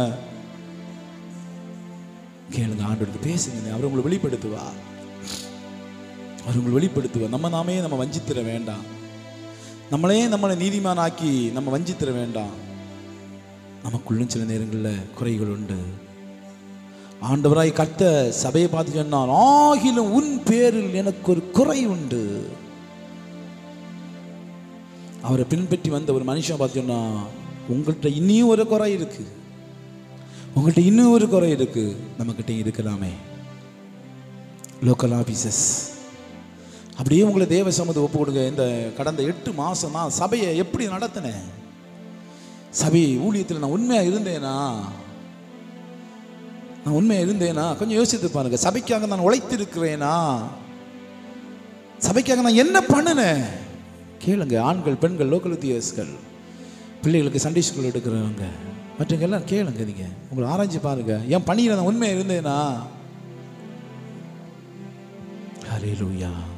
கேளுங்க ஆண்டு பேசுங்க அவர் உங்களை வெளிப்படுத்துவா அவர் உங்களை வெளிப்படுத்துவா நம்ம நாமே நம்ம வஞ்சித்திர வேண்டாம் நம்மளே நம்மளை நீதிமானாக்கி நம்ம வஞ்சித்திர வேண்டாம் நமக்குள்ளும் சில நேரங்களில் குறைகள் உண்டு ஆண்டவராய் கத்த சபையை பார்த்து சொன்னான் ஆகிலும் உன் பேரில் எனக்கு ஒரு குறை உண்டு அவரை பின்பற்றி வந்த ஒரு மனுஷன் பார்த்து சொன்னா உங்கள்கிட்ட இன்னியும் ஒரு குறை இருக்கு உங்கள்கிட்ட இன்னும் ஒரு குறை இருக்கு நம்மக்கிட்ட இருக்கலாமே லோக்கல் ஆபீசஸ் அப்படியே உங்களை தேவ சமூகத்தை ஒப்பு கொடுங்க இந்த கடந்த எட்டு மாசம் நான் சபையை எப்படி நடத்தினேன் சபை ஊழியத்தில் நான் உண்மையா இருந்தேனா நான் உண்மையா இருந்தேனா கொஞ்சம் யோசித்து பாருங்க சபைக்காக நான் உழைத்திருக்கிறேனா சபைக்காக நான் என்ன பண்ணினேன் கேளுங்க ஆண்கள் பெண்கள் லோக்கல் வித்தியாசங்கள் பிள்ளைகளுக்கு சண்டே ஸ்கூல் எடுக்கிறவங்க மற்றவங்க எல்லாம் கேளுங்க நீங்க உங்களை ஆராய்ச்சி பாருங்க என் பணியில் நான் உண்மையா இருந்தேனா ஹalleluya